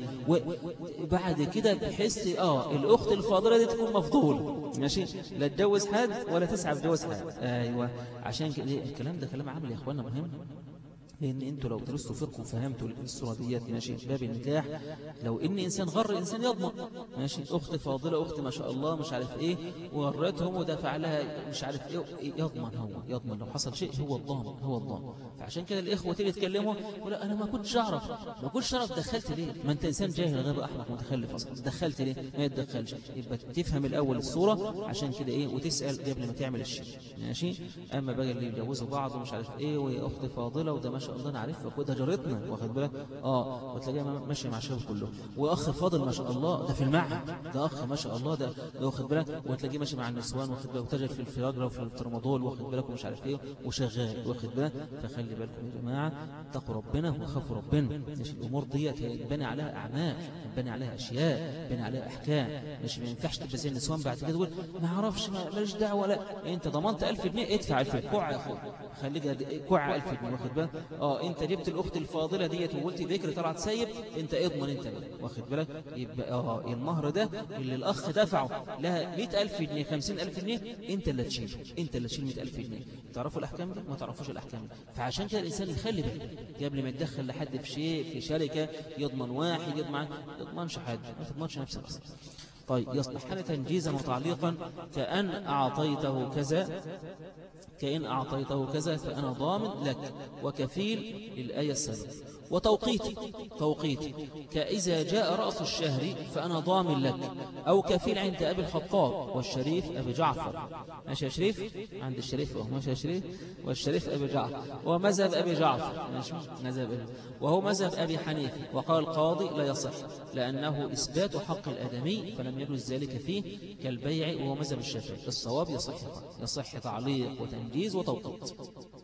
وبعد كده بحس آه الأخت الفاضلة دي تكون مفضولة ماشي لا تجوز حد ولا تسعى في جوز حد ايوه عشان كده الكلام ده كلام عمل يا اخوانا مهم لأن أنتوا لو درستوا فقه وفهمتوا الصورة ديت ماشي باب النكاح لو إن إنسان غر إنسان يضمن ماشي أخت فاضلة أخت ما شاء الله مش عارف إيه وغرتهم ودفع لها مش عارف إيه يضمن هو يضمن لو حصل شيء هو الضامن هو الضامن فعشان كده الإخوة تيجي يتكلموا يقول أنا ما كنتش أعرف ما كنتش أعرف دخلت ليه ما أنت إنسان جاهل غير أحمق متخلف أصلا دخلت ليه ما يتدخلش يبقى تفهم الأول الصورة عشان كده إيه وتسأل قبل ما تعمل الشيء ماشي أما بقى اللي يتجوزوا بعض ومش عارف إيه وهي أخت فاضلة وده ما شاء الله انا عارفها خدها جارتنا واخد بالك اه وتلاقيها ماشيه مع الشباب كلهم واخ فاضل ما شاء الله ده في المعهد ده اخ ما شاء الله ده, ده واخد بالك وتلاقيه ماشي مع النسوان واخد بالك وتاجر في الفياجرا وفي الترمادول واخد بالك ومش عارف ايه وشغال واخد بالك فخلي بالكم يا جماعه اتقوا ربنا وخافوا ربنا مش الامور ديت يتبني عليها اعمال يتبني عليها اشياء يتبني عليها احكام مش ما ينفعش تبقى زي النسوان بعد كده تقول ما اعرفش ماليش دعوه لا انت ضمنت 1000 جنيه ادفع 1000 كوع يا اخويا خليك كوع 1000 جنيه واخد بالك اه انت جبت الأخت الفاضلة ديت وقلت ذكر طلعت سيب انت اضمن انت بقى واخد بالك يبقى اه المهر ده اللي الأخ دفعه لها 100000 جنيه 50000 جنيه انت اللي تشيل انت اللي تشيل 100000 جنيه تعرفوا الأحكام دي ما تعرفوش الأحكام دي فعشان كده الإنسان يخلي بالك قبل ما يتدخل لحد في شيء في شركة يضمن واحد يضمن ما يضمنش حد ما تضمنش نفسك أصلا طيب يصلحان تنجيزا وتعليقا كأن أعطيته كذا كأن أعطيته كذا فأنا ضامن لك وكفيل للآية السابقة وتوقيتي توقيتي كإذا جاء رأس الشهر فأنا ضامن لك أو كفيل عند أبي الخطاب والشريف أبي جعفر ماشي يا شريف عند الشريف أو ماشي يا شريف والشريف أبي جعفر ومذهب أبي جعفر ماشي مذهب أبي وهو مذهب أبي حنيفة وقال القاضي لا يصح لأنه إثبات حق الآدمي فلم يجوز ذلك فيه كالبيع وهو مذهب الشافعي الصواب يصح يصح تعليق وتنجيز وتوقيت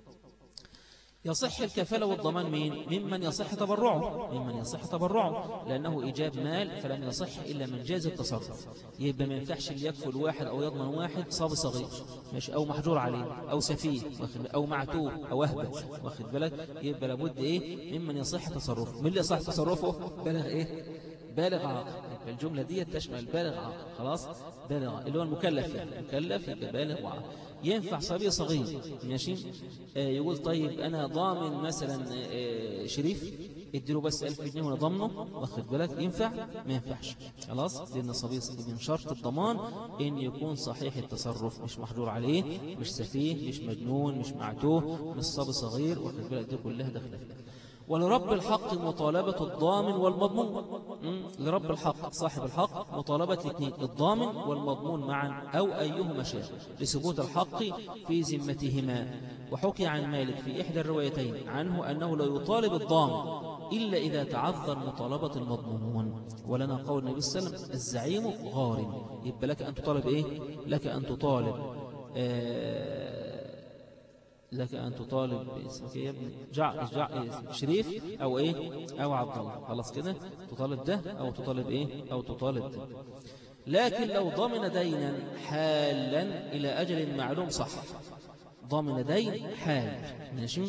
يصح الكفالة والضمان مين؟ ممن يصح تبرعه ممن يصح تبرعه لأنه إيجاب مال فلم يصح إلا من جاز التصرف يبقى ما ينفعش اللي يكفل واحد أو يضمن واحد صاب صغير مش أو محجور عليه أو سفيه أو معتوه أو أهبل واخد بالك يبقى لابد إيه ممن يصح تصرفه من اللي يصح تصرفه بلغ إيه بالغ عاقل الجملة دي تشمل بالغ عاقل خلاص بالغ اللي هو المكلف يعني المكلف يبقى بالغ وعاقل ينفع صبي صغير ماشي آه يقول طيب أنا ضامن مثلا آه شريف اديله بس ألف جنيه وانا ضمنه واخد بالك ينفع ما ينفعش خلاص لأن الصبي من شرط الضمان إن يكون صحيح التصرف مش محجور عليه مش سفيه مش مجنون مش معتوه مش صبي صغير واخد بالك دي كلها داخله فيها ولرب الحق مطالبة الضامن والمضمون لرب الحق صاحب الحق مطالبة الاثنين الضامن والمضمون معا أو أيهما شاء لثبوت الحق في ذمتهما وحكي عن مالك في إحدى الروايتين عنه أنه لا يطالب الضامن إلا إذا تعذر مطالبة المضمون ولنا قول النبي صلى الله عليه وسلم الزعيم غارم يبقى لك أن تطالب إيه؟ لك أن تطالب آه لك أن تطالب باسمك يا ابن جع جع شريف أو إيه أو عبد الله خلاص كده تطالب ده أو تطالب إيه أو تطالب ده لكن لو ضمن دينا حالا إلى أجل معلوم صح ضمن دين حال ماشي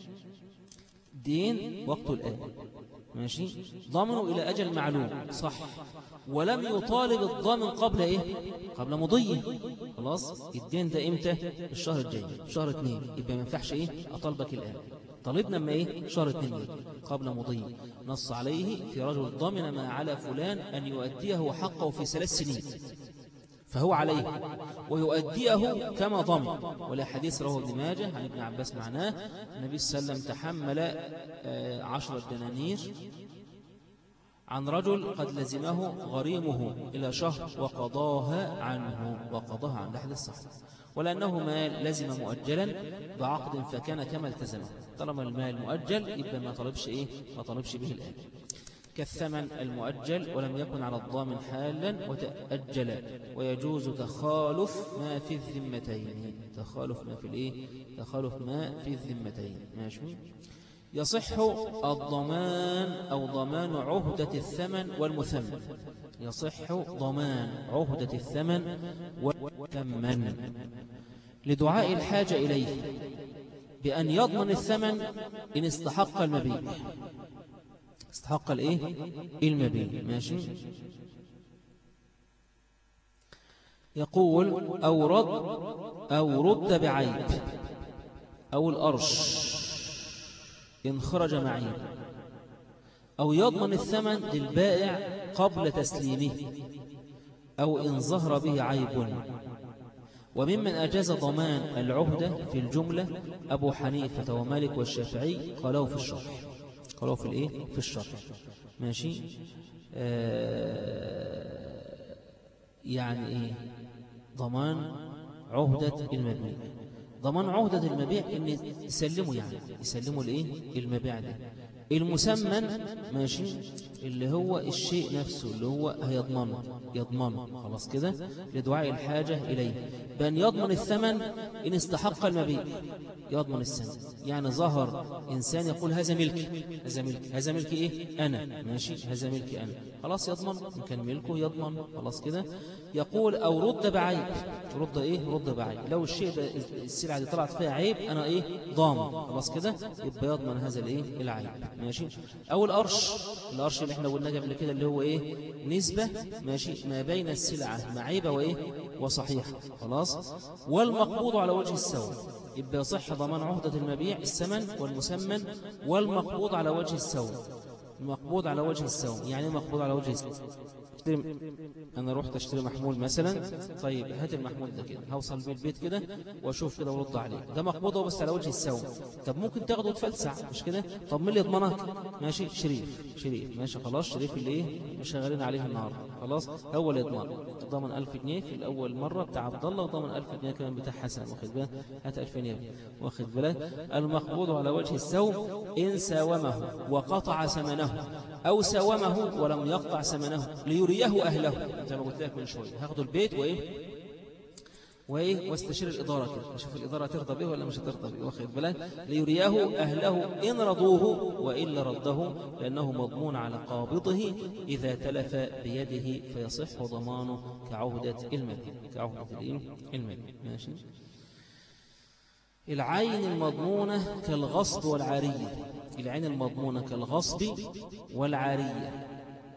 دين وقت الآن ماشي ضمنوا إلى أجل معلوم صح ولم يطالب الضامن قبل إيه قبل مضي خلاص الدين ده إمتى الشهر الجاي شهر اثنين يبقى ما ينفعش إيه أطالبك الآن طالبنا ما إيه شهر اثنين قبل مضي نص عليه في رجل ضمن ما على فلان أن يؤديه حقه في ثلاث سنين فهو عليه ويؤديه كما ضمن ولا حديث رواه ابن ماجه عن ابن عباس معناه النبي صلى الله عليه وسلم تحمل عشرة دنانير عن رجل قد لزمه غريمه إلى شهر وقضاها عنه وقضاها عن لحد الصحة ولأنه مال لزم مؤجلا بعقد فكان كما التزمه طالما المال مؤجل يبقى ما طلبش إيه ما طلبش به الآن كالثمن المؤجل ولم يكن على الضامن حالا وتأجل ويجوز تخالف ما في الذمتين تخالف ما في الايه تخالف ما في الذمتين ماشي يصح الضمان أو ضمان عهدة الثمن والمثمن يصح ضمان عهدة الثمن والثمن لدعاء الحاجة إليه بأن يضمن الثمن إن استحق المبيع استحق الايه المبيع ماشي يقول أو رد أو رد بعيب أو الأرش إن خرج معيب أو يضمن الثمن للبائع قبل تسليمه أو إن ظهر به عيب وممن أجاز ضمان العهدة في الجملة أبو حنيفة ومالك والشافعي قالوا في الشرح قالوا في الايه في الشرح ماشي آه يعني ايه ضمان عهدة المبيع ضمان عهدة المبيع ان يسلموا يعني يسلموا الايه المبيع ده المسمن ماشي اللي هو الشيء نفسه اللي هو هيضمنه يضمنه خلاص كده لدعاء الحاجة إليه بأن يضمن الثمن إن استحق المبيع يضمن الثمن يعني ظهر إنسان يقول هذا ملكي هذا ملكي هذا ملكي إيه أنا ماشي هذا ملكي أنا خلاص يضمن إن كان ملكه يضمن خلاص كده يقول أو رد بعيب رد إيه رد بعيب لو الشيء ده السلعة دي طلعت فيها عيب أنا إيه ضامن خلاص كده يبقى يضمن هذا الإيه العيب ماشي أو الأرش الأرش اللي احنا قلنا قبل كده اللي هو إيه نسبة ماشي ما بين السلعة معيبة وإيه وصحيحة خلاص والمقبوض على وجه السوء يبقى يصح ضمان عهدة المبيع الثمن والمسمن والمقبوض على وجه السوء مقبوض على وجه السوم يعني مقبوض على وجه السوم انا رحت اشتري محمول مثلا طيب هات المحمول ده كده هوصل بالبيت كده واشوف كده وارد عليه ده مقبوضه بس على وجه السوم طب ممكن تاخده وتفلسع مش كده طب مين اللي يضمنك ماشي شريف شريف ماشي خلاص شريف اللي ايه شغالين عليه النهارده خلاص هو اللي يضمن ضمن 1000 جنيه في الاول مره بتاع عبد الله وضمن 1000 جنيه كمان بتاع حسن واخد بالك هات 2000 جنيه واخد بالك المقبوض على وجه السوم ان ساومه وقطع ثمنه او ساومه ولم يقطع ثمنه ليريه اهله زي ما قلت لك من شويه هاخدوا البيت وايه وايه واستشير الإدارة كده اشوف الإدارة ترضى به ولا مش ترضى به واخد بالك ليرياه أهله إن رضوه وإلا رده لأنه مضمون على قابضه إذا تلف بيده فيصح ضمانه كعهدة المدين كعهدة المدين ماشي العين المضمونة كالغصب والعارية العين المضمونة كالغصب والعارية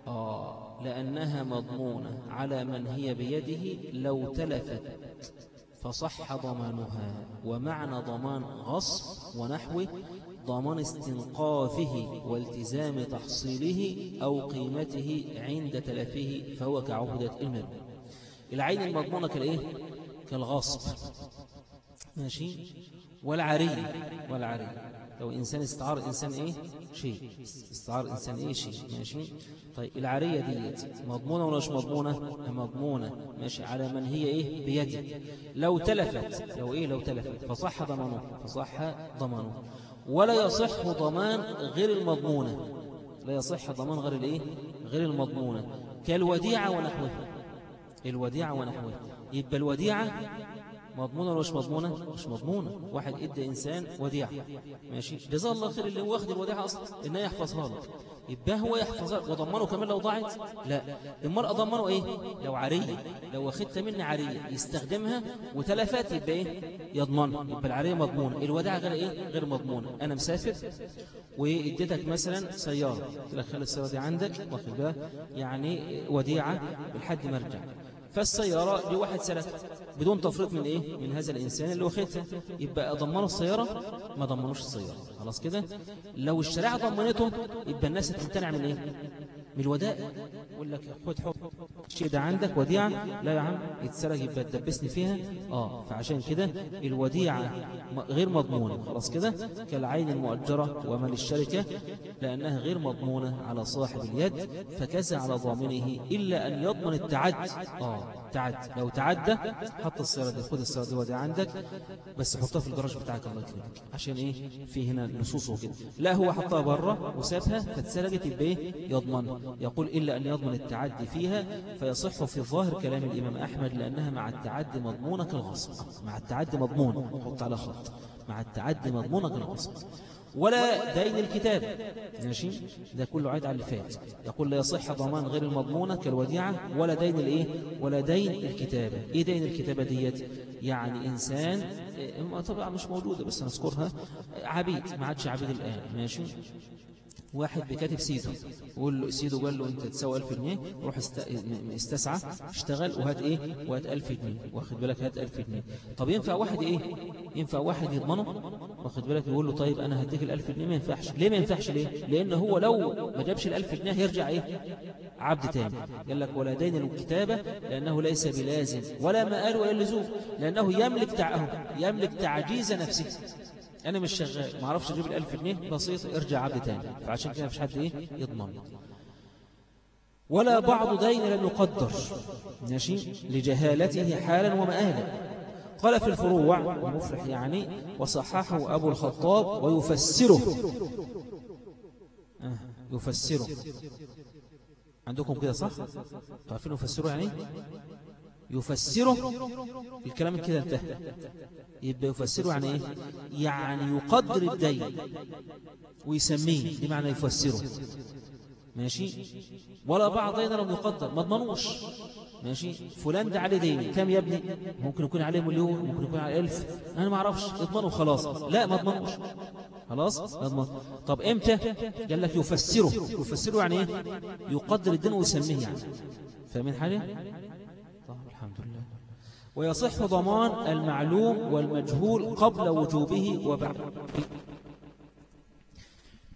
آه لأنها مضمونة على من هي بيده لو تلفت فصح ضمانها ومعنى ضمان غصب ونحوه ضمان استنقاذه والتزام تحصيله أو قيمته عند تلفه فهو كعهدة المال العين المضمونة كالإيه؟ كالغصب ماشي والعري والعري لو إنسان استعار إنسان إيه شيء استعار إنسان إيه شيء ماشي طيب العارية ديت مضمونة ولا مش مضمونة مضمونة ماشي على من هي إيه بيده لو تلفت لو إيه لو تلفت فصح ضمانه فصح ضمانه ولا يصح ضمان غير المضمونة لا يصح ضمان غير الإيه غير المضمونة كالوديعة ونحوها الوديعة ونحوها يبقى الوديعة مضمونة ولا مش مضمونة مش مضمونة واحد ادى إنسان وديعة ماشي جزاه الله خير اللي هو واخد الوديعة أصلا إنه يحفظها لك يبقى هو يحفظها وضمنه كمان لو ضاعت لا المرأة ضمنه إيه لو عارية لو واخدت مني عارية يستخدمها وتلفت يبقى إيه يضمنها يبقى العارية مضمونة الوديعة غير إيه غير مضمونة أنا مسافر واديتك مثلا سيارة قلت لك خلي السيارة دي عندك واخد بالك يعني وديعة لحد ما ارجع فالسيارة دي واحد سلف بدون تفريط من إيه؟ من هذا الإنسان اللي واخدها يبقى ضمنوا السيارة ما ضمنوش السيارة خلاص كده لو الشريعة ضمنته يبقى الناس تمتنع من إيه؟ من الودائع يقول لك خد حب الشيء ده عندك وديعة لا يا عم يتسرق يبقى تدبسني فيها آه فعشان كده الوديعة غير مضمونة خلاص كده كالعين المؤجرة ومال الشركة لأنها غير مضمونة على صاحب اليد فكذا على ضامنه إلا أن يضمن التعد آه تعد لو تعدى حط السيارة دي خد السيارة دي ودي عندك بس حطها في الجراج بتاعك الله يكرمك عشان ايه في هنا نصوص وكده لا هو حطها بره وسابها فاتسرقت يبقى ايه يضمن يقول إلا أن يضمن التعدي فيها فيصح في ظاهر كلام الإمام أحمد لأنها مع التعدي مضمونة كالغصب مع التعدي مضمون حط على خط مع التعدي مضمونة كالغصب ولا دين الكتاب ماشي ده كله عيد على اللي فات يقول لا يصح ضمان غير المضمونة كالوديعة ولا دين الايه ولا دين الكتابة ايه دين الكتابة ديت يعني انسان طبعا مش موجودة بس نذكرها عبيد ما عادش عبيد الآن ماشي واحد بكاتب سيده يقول له سيده قال له انت تساوي 1000 جنيه روح است... استسعى اشتغل وهات ايه وهات 1000 جنيه واخد بالك هات 1000 جنيه طب ينفع واحد ايه ينفع واحد يضمنه واخد بالك يقول له طيب انا هديك ال1000 جنيه ما ينفعش ليه ما ينفعش ليه لان هو لو ما جابش ال1000 جنيه هيرجع ايه عبد تاني قال لك ولا دين الكتابه لانه ليس بلازم ولا مآل ولا لزوم لانه يملك تع... يملك تعجيز نفسه أنا مش شغال ما أعرفش أجيب الألف جنيه بسيط ارجع عبد تاني فعشان كده مفيش حد إيه يضمن ولا بعض دين لم يقدر ماشي لجهالته حالا ومآلا قال في الفروع المفرح يعني وصححه أبو الخطاب ويفسره آه يفسره عندكم كده صح؟ تعرفين يفسره يعني يفسره الكلام كده انتهى يبقى يفسره يعني ايه يعني يقدر الدين ويسميه دي معنى يفسره ماشي ولا بعض دين لم يقدر ما ضمنوش ماشي فلان ده عليه دين كم يا ابني ممكن يكون عليه مليون ممكن يكون عليه ألف أنا ما أعرفش اضمنه خلاص لا ما اضمنوش خلاص اضمن طب امتى قال لك يفسره يفسره يعني ايه يقدر الدين ويسميه يعني فاهمين حاجه طب الحمد لله ويصح ضمان المعلوم والمجهول قبل وجوبه وبعد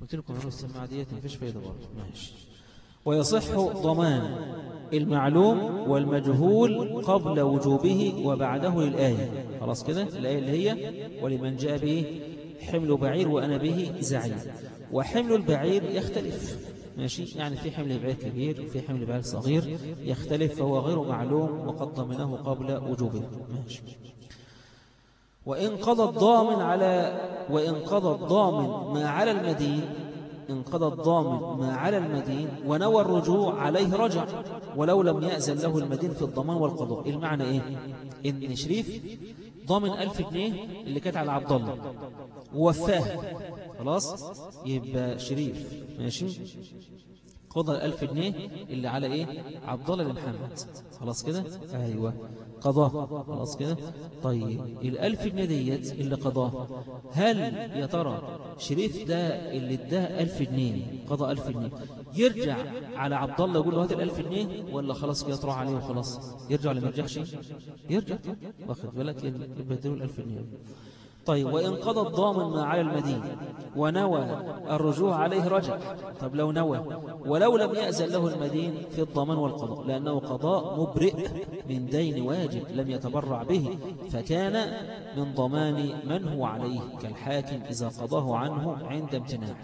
قلت لكم عروض السماعة ديت مفيش فايدة برضه ماشي ويصح ضمان المعلوم والمجهول قبل وجوبه وبعده للآية خلاص كده الآية اللي هي ولمن جاء به حمل بعير وأنا به زعيم وحمل البعير يختلف ماشي يعني في حمل بعير كبير وفي حمل بعير صغير يختلف فهو غير معلوم وقد ضمنه قبل وجوبه ماشي وإن قضى الضامن على وإن قضى الضامن ما على المدين إن قضى الضامن ما على المدين ونوى الرجوع عليه رجع ولو لم يأذن له المدين في الضمان والقضاء المعنى إيه؟ إن شريف ضامن ألف جنيه اللي كانت على عبد الله ووفاه خلاص يبقى شريف ماشي قضى الألف جنيه اللي على إيه عبد الله بن محمد خلاص كده أيوة قضاه خلاص كده طيب الألف جنيه ديت اللي قضاه هل يا ترى شريف ده اللي اداه ألف جنيه قضى ألف جنيه يرجع على عبد الله يقول له هات الألف جنيه ولا خلاص كده تروح عليه وخلاص يرجع ولا ما يرجعش يرجع واخد بالك يبقى له الألف جنيه طيب وإن قضى الضامن ما على المدين ونوى الرجوع عليه رجع طب لو نوى ولو لم يأذن له المدين في الضمان والقضاء لأنه قضاء مبرئ من دين واجب لم يتبرع به فكان من ضمان من هو عليه كالحاكم إذا قضاه عنه عند امتناعه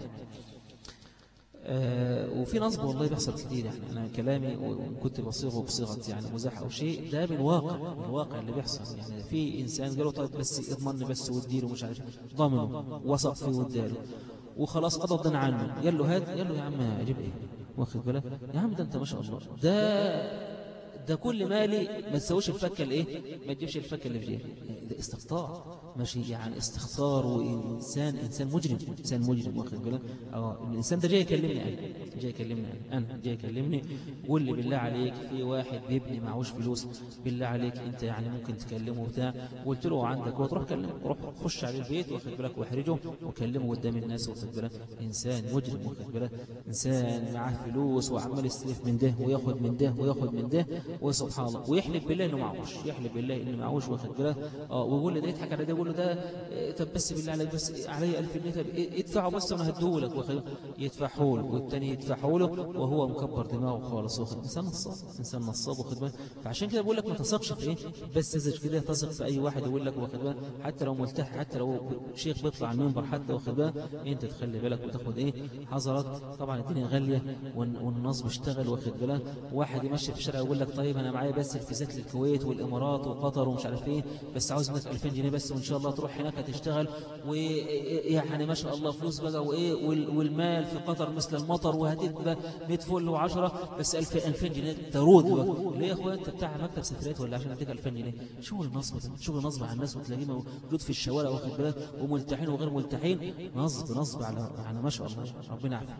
آه وفي نصب والله بيحصل كتير يعني أنا كلامي وكنت بصيغه بصيغة يعني مزاح أو شيء ده من واقع من الواقع اللي بيحصل يعني في إنسان قالوا طيب بس اضمني بس واديله مش عارف ضامنه وثق فيه واداله وخلاص قضى الدين عنه قال له هات قال له يا عم اجيب ايه واخد بالك يا عم ده انت ما شاء الله ده ده كل مالي ما تسويش الفكة الايه ما تجيبش الفكة اللي في جيبي ده استخطار ماشي يعني استخسار وإنسان إنسان مجرم إنسان مجرم واخد بالك اه الإنسان ده جاي يكلمني أنا جاي يكلمني أنا أنا جاي يكلمني قول لي بالله عليك في واحد بيبني معهوش فلوس بالله عليك أنت يعني ممكن تكلمه بتاع قلت له عندك وتروح كلمه روح خش على البيت واخد بالك واحرجه وكلمه قدام الناس واخد بالك إنسان مجرم واخد بالك إنسان معاه فلوس وعمال يستلف من ده وياخد من ده وياخد من ده وسبحان الله ويحلف بالله انه معهوش يحلف بالله انه معهوش واخد بالك اه ويقول له ده يضحك على ده يقول له ده طب بس بالله عليك بس علي 1000 جنيه طب ادفعه بس وانا هديه لك واخد يدفعه له والثاني يدفعه له وهو مكبر دماغه خالص واخد انسان نصاب انسان نصاب واخد بالك فعشان كده بقول لك ما تثقش في ايه بس تزج كده تثق في اي واحد يقول لك واخد بالك حتى لو ملتحي حتى لو شيخ بيطلع على المنبر حتى واخد بالك انت تخلي بالك وتاخد ايه حذرك طبعا الدنيا غاليه والنصب اشتغل واخد بالك واحد يمشي في الشارع يقول لك طيب انا معايا بس الفيزات للكويت والامارات وقطر ومش عارف ايه بس عاوز منك 2000 جنيه بس وان شاء الله تروح هناك هتشتغل ويعني ما شاء الله فلوس بقى وايه والمال في قطر مثل المطر وهتبقى 100 فل و10 بس 2000 2000 جنيه ترود ليه يا اخويا انت بتاع مكتب سفريات ولا عشان اديك 2000 جنيه شغل نصب ده شغل نصب على الناس وتلاقيه موجود في الشوارع واخد بالك وملتحين وغير ملتحين نصب نصب على على ما شاء الله ربنا يعافيك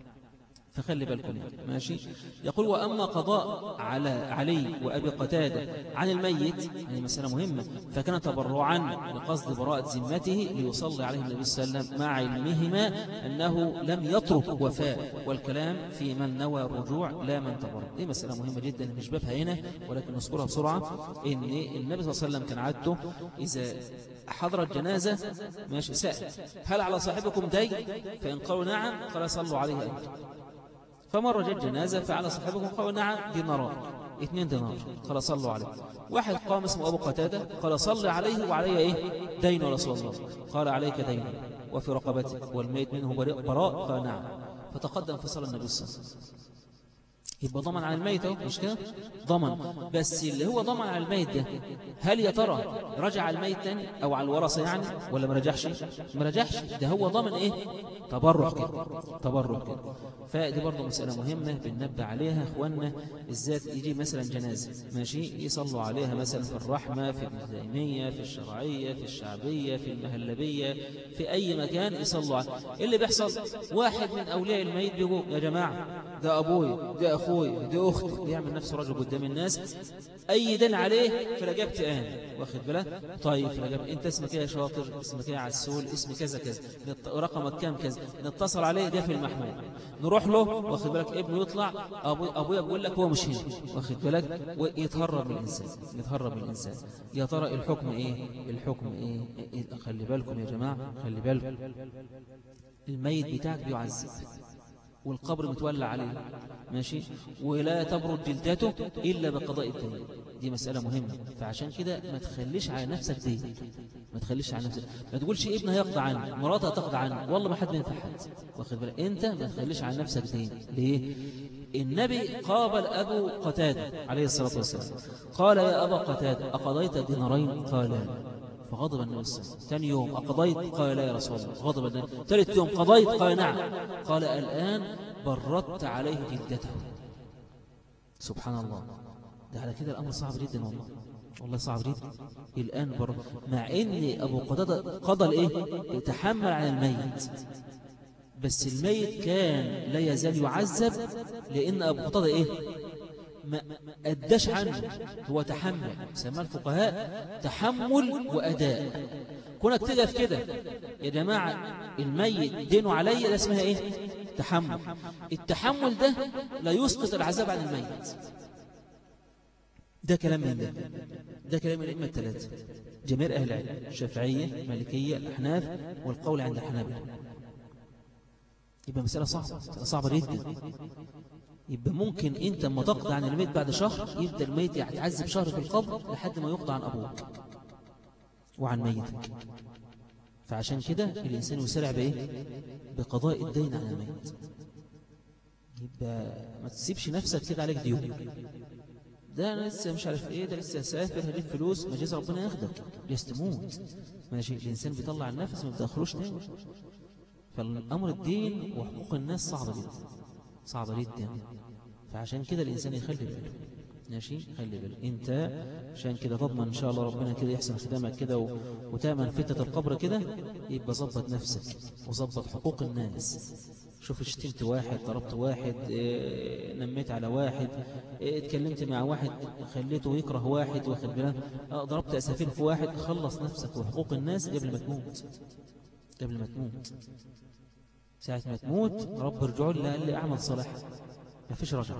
فخلي بالكم ماشي يقول وأما قضاء على علي وأبي قتادة عن الميت يعني مسألة مهمة فكان تبرعا لقصد براءة ذمته ليصلي عليه النبي صلى الله عليه وسلم مع علمهما أنه لم يترك وفاء والكلام في من نوى الرجوع لا من تبرع دي مسألة مهمة جدا مش بابها هنا ولكن نذكرها بسرعة إن النبي صلى الله عليه وسلم كان عادته إذا حضرت جنازة ماشي سأل هل على صاحبكم دين فإن قالوا نعم قال صلوا عليه أنتم فمرة جت جنازة فعلى صاحبكم قالوا نعم دينارات اثنين دينار قال صلوا عليه واحد قام اسمه أبو قتادة قال صل عليه وعلي إيه دين رسول الله قال عليك دين وفي رقبتك والميت منه براء قال نعم فتقدم في صلى النبي صلى الله عليه وسلم يبقى ضمن على الميت اهو مش كده ضمن بس اللي هو ضمن على الميت ده هل يا ترى رجع على الميت تاني او على الورثه يعني ولا ما رجعش ما رجعش ده هو ضمن ايه تبرع كده تبرع كده فدي برضه مساله مهمه بننبه عليها اخواننا بالذات يجي مثلا جنازه ماشي يصلوا عليها مثلا في الرحمه في الدينيه في الشرعيه في الشعبيه في المهلبيه في اي مكان يصلوا عليه اللي بيحصل واحد من اولياء الميت بيقول يا جماعه ده ابوي ده اخوي دي اختي بيعمل نفسه رجل قدام الناس اي دين عليه فرجبت انا واخد بالك طيب فرجب انت اسمك ايه يا شاطر اسمك ايه يا عسول اسم كذا كذا رقمك كام كذا نتصل عليه ده في المحمول نروح له واخد بالك ابنه يطلع ابو ابويا بيقول لك هو مش هنا واخد بالك ويتهرب من الانسان يتهرب من الانسان يا ترى الحكم ايه الحكم ايه خلي بالكم يا جماعه خلي بالكم الميت بتاعك بيعذب والقبر متولى عليه ماشي ولا تبرد جلدته إلا بقضاء الدين دي مسألة مهمة فعشان كده ما تخليش على نفسك دين ما تخليش على نفسك ما تقولش ابنها يقضى عنه مراتها تقضى عنه والله ما حد ينفع حد واخد بالك انت ما تخليش على نفسك دين ليه النبي قابل أبو قتادة عليه الصلاة والسلام قال يا أبا قتادة أقضيت دينارين قال لا فغضب النبي صلى الله عليه وسلم ثاني يوم أقضيت قال لا يا رسول الله غضب النبي ثالث يوم قضيت قال نعم قال الآن بردت عليه جلدته سبحان الله ده على كده الأمر صعب جدا والله والله صعب جدا الآن بر... مع ان أبو قتادة قضى الإيه تحمل عن الميت بس الميت كان لا يزال يعذب لأن أبو قتادة إيه ما أداش عنه هو تحمل سماه الفقهاء تحمل وأداء كونك تقف كده يا جماعة الميت دينه علي ده اسمها إيه تحمل التحمل ده لا يسقط العذاب عن الميت ده كلام من ده ده كلام الأئمة الثلاثة جميع أهل العلم الشافعية مالكية الأحناف والقول عند الحنابلة يبقى مسألة صعبة صعبة جدا يبقى ممكن انت لما تقضي عن الميت بعد شهر يبدأ الميت يتعذب شهر في القبر لحد ما يقضى عن أبوك وعن ميتك فعشان كده الإنسان يسرع بإيه بقضاء الدين عن الميت يبقى ما تسيبش نفسك كده عليك ديون ده أنا لسه مش عارف إيه ده لسه سافر هجيب فلوس ما جاز ربنا ياخدك لسه تموت ماشي الإنسان بيطلع النفس ما بتأخروش تاني فالأمر الدين وحقوق الناس صعبة جدا صعبة جدا فعشان كده الإنسان يخلي باله ماشي خلي بالك انت عشان كده تضمن ان شاء الله ربنا كده يحسن ختامك كده و... وتامن فتة القبر كده يبقى ظبط نفسك وظبط حقوق الناس شوف اشتمت واحد ضربت واحد اه نميت على واحد اه اتكلمت مع واحد خليته يكره واحد واخد بالك اه ضربت اسافين في واحد خلص نفسك وحقوق الناس قبل ما تموت قبل ما تموت ساعة ما تموت رب ارجعوا لي قال لي اعمل صلاح ما فيش رجع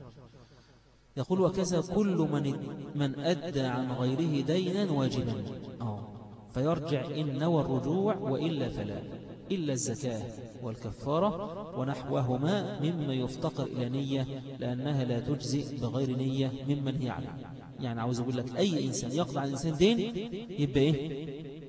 يقول وكذا كل من من أدى عن غيره دينا واجبا آه فيرجع إن نوى الرجوع وإلا فلا إلا الزكاة والكفارة ونحوهما مما يفتقر إلى نية لأنها لا تجزئ بغير نية ممن هي عليه يعني عاوز أقول لك أي إنسان يقضع عن إنسان دين يبقى إيه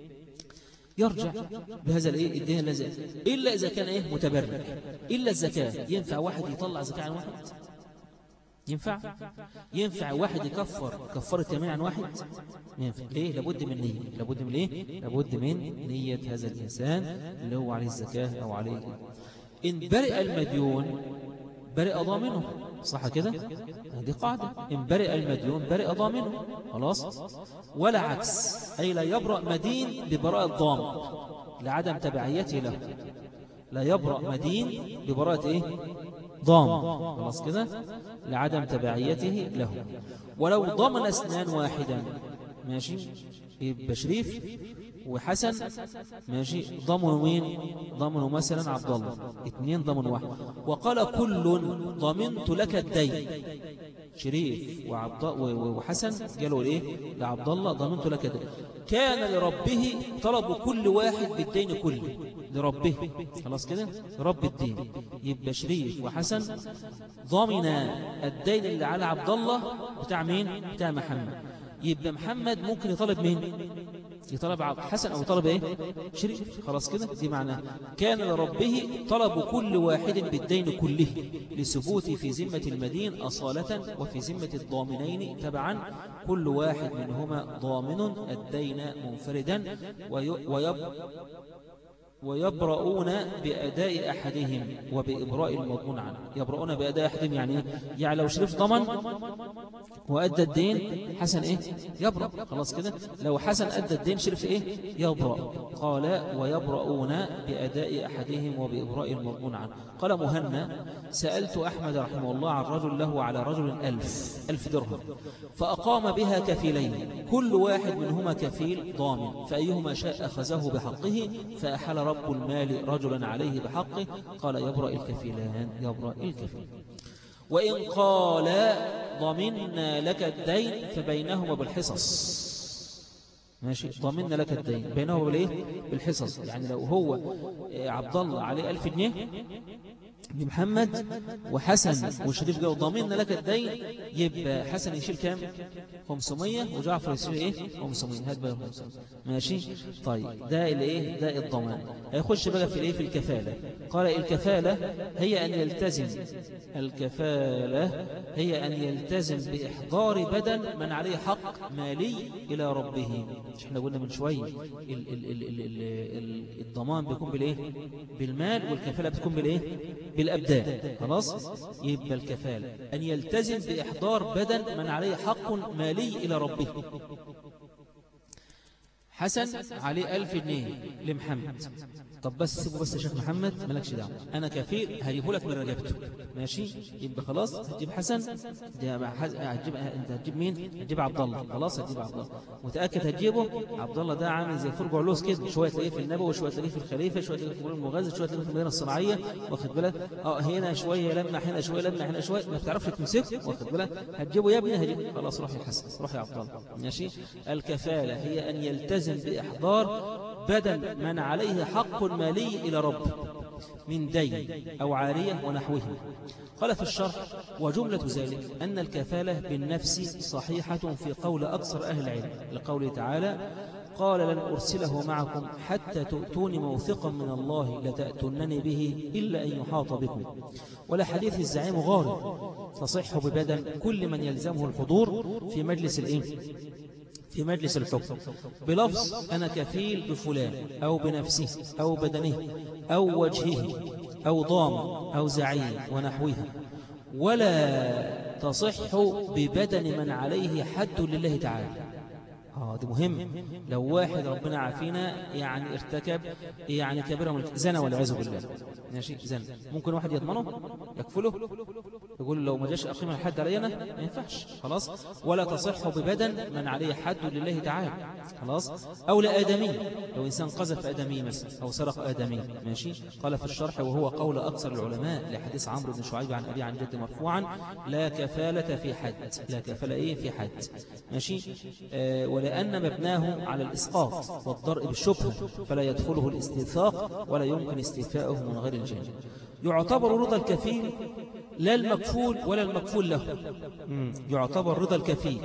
يرجع بهذا الايه الدين الذي الا اذا كان ايه متبرع الا الزكاه ينفع واحد يطلع زكاه عن واحد ينفع ينفع واحد يكفر كفارة يمين عن واحد ينفع ليه لابد من نية لابد من ايه لابد من نية هذا الإنسان اللي هو عليه الزكاة أو عليه إن برئ المديون برئ ضامنه صح كده دي قاعدة إن برئ المديون برئ ضامنه خلاص ولا عكس أي لا يبرأ مدين ببراءة الضامن لعدم تبعيته له لا يبرأ مدين ببراءة إيه ضامن خلاص كده لعدم تبعيته له ولو ضمن اسنان واحدا ماشي يبقى شريف وحسن ماشي ضمنوا مين ضمنوا مثلا عبد الله اثنين ضمن واحد وقال كل ضمنت لك الدين شريف وعبد وحسن قالوا ايه لعبد الله ضمنت لك الدين كان لربه طلب كل واحد بالدين كله لربه خلاص كده رب الدين يبقى شريف وحسن ضمن الدين اللي على عبد الله بتاع مين بتاع محمد يبقى محمد ممكن يطلب مين يطلب حسن أو طلب إيه شريف خلاص كده دي معناه كان لربه طلب كل واحد بالدين كله لثبوت في ذمة المدين أصالة وفي ذمة الضامنين تبعا كل واحد منهما ضامن الدين منفردا ويب ويبرؤون بأداء أحدهم وبإبراء المضمون عنه يبرؤون بأداء أحدهم يعني يعني لو شريف ضمن وأدى الدين حسن إيه يبرأ خلاص كده لو حسن أدى الدين شريف إيه يبرأ قال ويبرؤون بأداء أحدهم وبإبراء المضمون عنه قال مهنا سألت أحمد رحمه الله عن رجل له على رجل ألف ألف درهم فأقام بها كفيلين كل واحد منهما كفيل ضامن فأيهما شاء أخذه بحقه فأحل رب المال رجلا عليه بحقه قال يبرأ الكفيلان يبرأ الكفيل وإن قال ضمنا لك الدين فبينهما بالحصص ماشي ضمن لك الدين بينه وبالايه بالحصص يعني لو هو آه، عبد الله عليه ألف جنيه لمحمد وحسن وشريف جو ضمن لك الدين يبقى حسن يشيل كام 500 وجعفر يشيل ايه 500 هات بقى 500 ماشي طيب ده الايه ده الضمان هيخش بقى في الايه في الكفاله قال الكفاله هي ان يلتزم الكفاله هي ان يلتزم باحضار بدن من عليه حق مالي الى ربه مش احنا قلنا من شويه ال- ال- ال- ال- ال- ال- الضمان بيكون بالايه بالمال والكفاله بتكون بالايه بالابدان خلاص يبقى الكفاله ان يلتزم باحضار بدن من عليه حق مالي الى ربه حسن عليه ألف جنيه لمحمد طب بس سيبه بس يا شيخ محمد مالكش دعوه انا كفيل هجيبه لك من رجبته ماشي يبقى خلاص هتجيب حسن ده مع حز... هتجيب انت هتجيب مين هتجيب عبد الله خلاص هتجيب عبد الله متاكد هتجيبه عبد الله ده عامل زي فرج علوس كده شويه تلاقيه في النبوي وشويه تلاقيه في الخليفه شويه تلاقيه في مول المغازي شويه تلاقيه في المدينه الصناعيه واخد بالك اه هنا شويه لمع هنا شويه لمع هنا شويه ما بتعرفش تمسكه واخد بالك هتجيبه يا ابني هجيبه خلاص روح يا حسن روح يا عبد الله ماشي الكفاله هي ان يلتزم باحضار بدل من عليه حق مالي إلى ربه من دين أو عارية ونحوه قال في الشرح وجملة ذلك أن الكفالة بالنفس صحيحة في قول أكثر أهل العلم لقوله تعالى قال لن أرسله معكم حتى تؤتون موثقا من الله لتأتونني به إلا أن يحاط بكم ولا حديث الزعيم غارب تصح ببدن كل من يلزمه الحضور في مجلس الإيه في مجلس الحكم بلفظ أنا كفيل بفلان أو بنفسه أو بدنه أو وجهه أو ضام أو زعيم ونحوها ولا تصح ببدن من عليه حد لله تعالى آه ده مهم لو واحد ربنا عافينا يعني ارتكب يعني كبيرة من زنا والعياذ بالله ماشي زنا ممكن واحد يضمنه يكفله يقول لو ما جاش أقيم الحد علينا ما ينفعش خلاص ولا تصح ببدن من عليه حد لله تعالى خلاص أو لآدمي لو إنسان قذف آدمي مثلا أو سرق آدمي ماشي قال في الشرح وهو قول أكثر العلماء لحديث عمرو بن شعيب عن أبي عن جد مرفوعا لا كفالة في حد لا كفالة إيه في حد ماشي آه ولأن مبناه على الإسقاط والضرب بالشبهة فلا يدخله الاستيثاق ولا يمكن استيفاؤه من غير الجانب يعتبر رضا الكفيل لا المكفول ولا المكفول له مم. يعتبر رضا الكفيل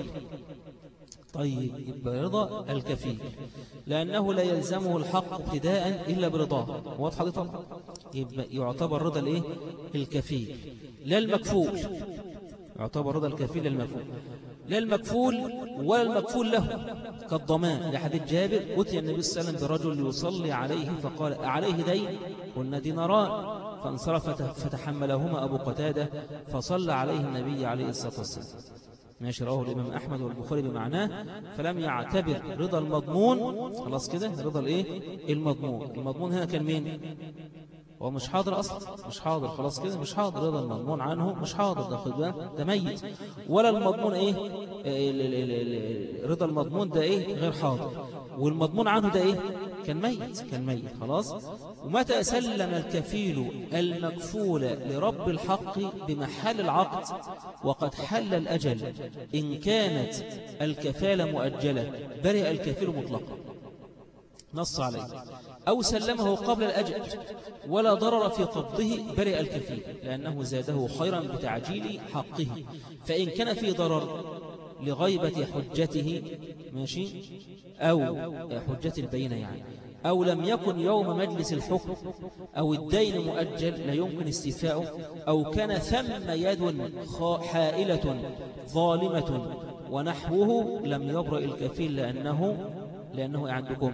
طيب يبقى رضا الكفيل لأنه لا يلزمه الحق ابتداء إلا برضاه واضحة دي طبعا يبقى يعتبر رضا الايه الكفيل لا المكفول يعتبر رضا الكفيل للمكفول لا المكفول ولا المكفول له كالضمان لحديث جابر أتي النبي صلى الله عليه وسلم برجل يصلي عليه فقال عليه دين قلنا ديناران فانصرف فتحملهما أبو قتادة فصلى عليه النبي عليه الصلاة والسلام ماشي رواه الإمام أحمد والبخاري بمعناه فلم يعتبر رضا المضمون خلاص كده رضا الإيه المضمون المضمون هنا كان مين هو مش حاضر أصلا مش حاضر خلاص كده مش حاضر رضا المضمون عنه مش حاضر ده خد بالك ده ميت ولا المضمون إيه ال- ال- ال- ال- رضا المضمون ده إيه غير حاضر والمضمون عنه ده إيه كان ميت كان ميت خلاص ومتى سلم الكفيل المكفول لرب الحق بمحل العقد وقد حل الأجل إن كانت الكفالة مؤجلة برئ الكفيل مطلقا نص عليه أو سلمه قبل الأجل ولا ضرر في قبضه برئ الكفيل لأنه زاده خيرا بتعجيل حقه فإن كان في ضرر لغيبة حجته ماشي أو حجة البينة يعني أو لم يكن يوم مجلس الحكم أو الدين مؤجل لا يمكن استيفاؤه أو كان ثم يد خا- حائلة ظالمة ونحوه لم يبرئ الكفيل لأنه لأنه إيه عندكم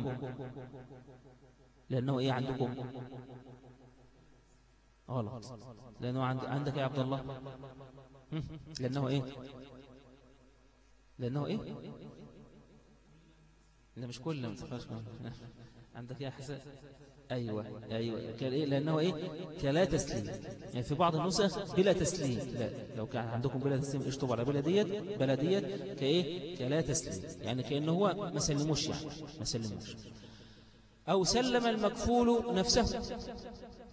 لأنه إيه عندكم غلط لأنه عند عندك إيه يا عبد الله هم؟ لأنه إيه لأنه إيه ده مش كل ما تفكرش عندك يا حسن أيوة أيوة كان إيه لأنه إيه كلا تسليم يعني في بعض النسخ بلا تسليم لا لو كان عندكم بلا تسليم اشطب على بلا ديت بلا ديت كإيه كلا تسليم يعني كأنه هو ما سلموش يعني ما سلموش أو سلم المكفول نفسه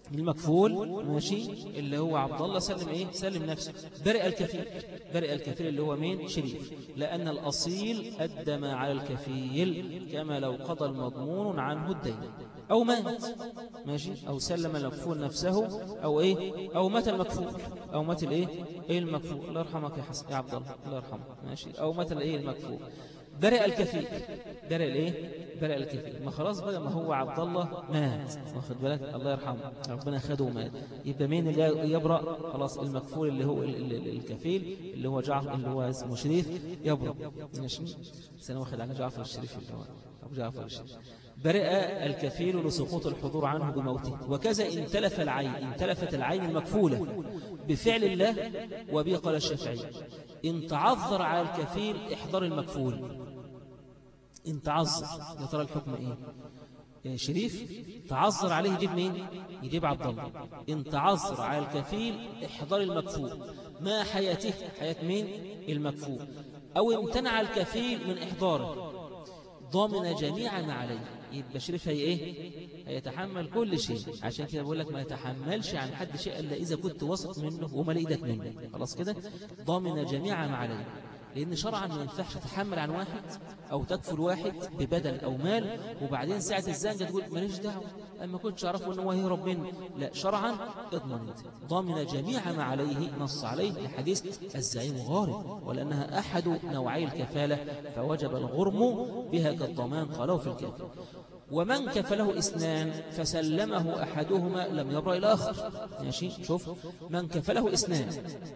المكفول ماشي اللي هو عبد الله سلم ايه سلم نفسه برئ الكفيل برئ الكفيل اللي هو مين شريف لأن الأصيل أدى ما على الكفيل كما لو قضى المضمون عنه الدين أو مات ماشي أو سلم المكفول نفسه أو إيه أو مات المكفول أو مات الإيه إيه المكفول الله يرحمك يا حسن يا عبد الله الله يرحمك ماشي أو مات الإيه المكفول برئ الكفيل برئ الايه برئ الكفيل ما خلاص بقى ما هو عبد الله مات واخد بالك الله يرحمه ربنا خده ومات يبقى مين اللي يبرأ خلاص المكفول اللي هو الكفيل اللي هو جعفر اللي هو اسمه شريف يبرأ ماشي سنة واخد عنه جعفر الشريف اللي هو أبو جعفر الشريف برئ الكفيل لسقوط الحضور عنه بموته وكذا إن تلف العين إن تلفت العين المكفولة بفعل الله وبه قال الشافعي إن تعذر على الكفيل إحضار المكفول إن تعذر يا ترى الحكم إيه يعني شريف تعذر عليه يجيب مين يجيب عبد الله إن تعذر على الكفيل إحضار المكفول ما حياته حياة مين المكفول أو امتنع الكفيل من إحضاره ضامن جميع ما عليه يبقى شريف هي إيه هيتحمل كل شيء عشان كده بقول لك ما يتحملش عن حد شيء إلا إذا كنت واثق منه وما إيدك منه خلاص كده ضامن جميع ما عليه لأن شرعا ما ينفعش تحمل عن واحد أو تكفل واحد ببدن أو مال وبعدين ساعة الزنجة تقول ماليش دعوة أما كنتش أعرفه أنه يهرب منه لا شرعا اضمن ضامن جميع ما عليه نص عليه لحديث الزعيم غارب ولأنها أحد نوعي الكفالة فوجب الغرم بها كالضمان قالوا في الكافر ومن كفله اثنان فسلمه أحدهما لم يبرأ الآخر ماشي شوف من كفله اثنان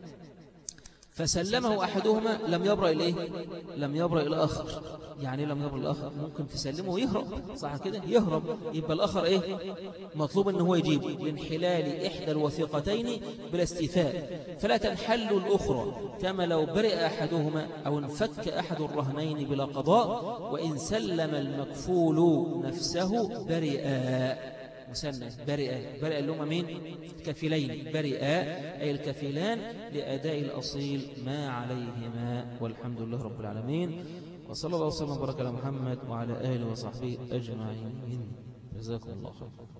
فسلمه أحدهما لم يبرأ إليه لم يبرأ الآخر يعني لم يبرأ الآخر ممكن تسلمه ويهرب صح كده يهرب يبقى الآخر إيه مطلوب أنه هو يجيب لانحلال إحدى الوثيقتين بلا استيفاء فلا تنحل الأخرى كما لو برئ أحدهما أو انفك أحد الرهنين بلا قضاء وإن سلم المكفول نفسه برئا مثنى برئ برئ اللي هم مين كفلين برئ أي الكفلان لأداء الأصيل ما عليهما والحمد لله رب العالمين وصلى الله وسلم وبارك على محمد وعلى آله وصحبه أجمعين جزاكم الله خير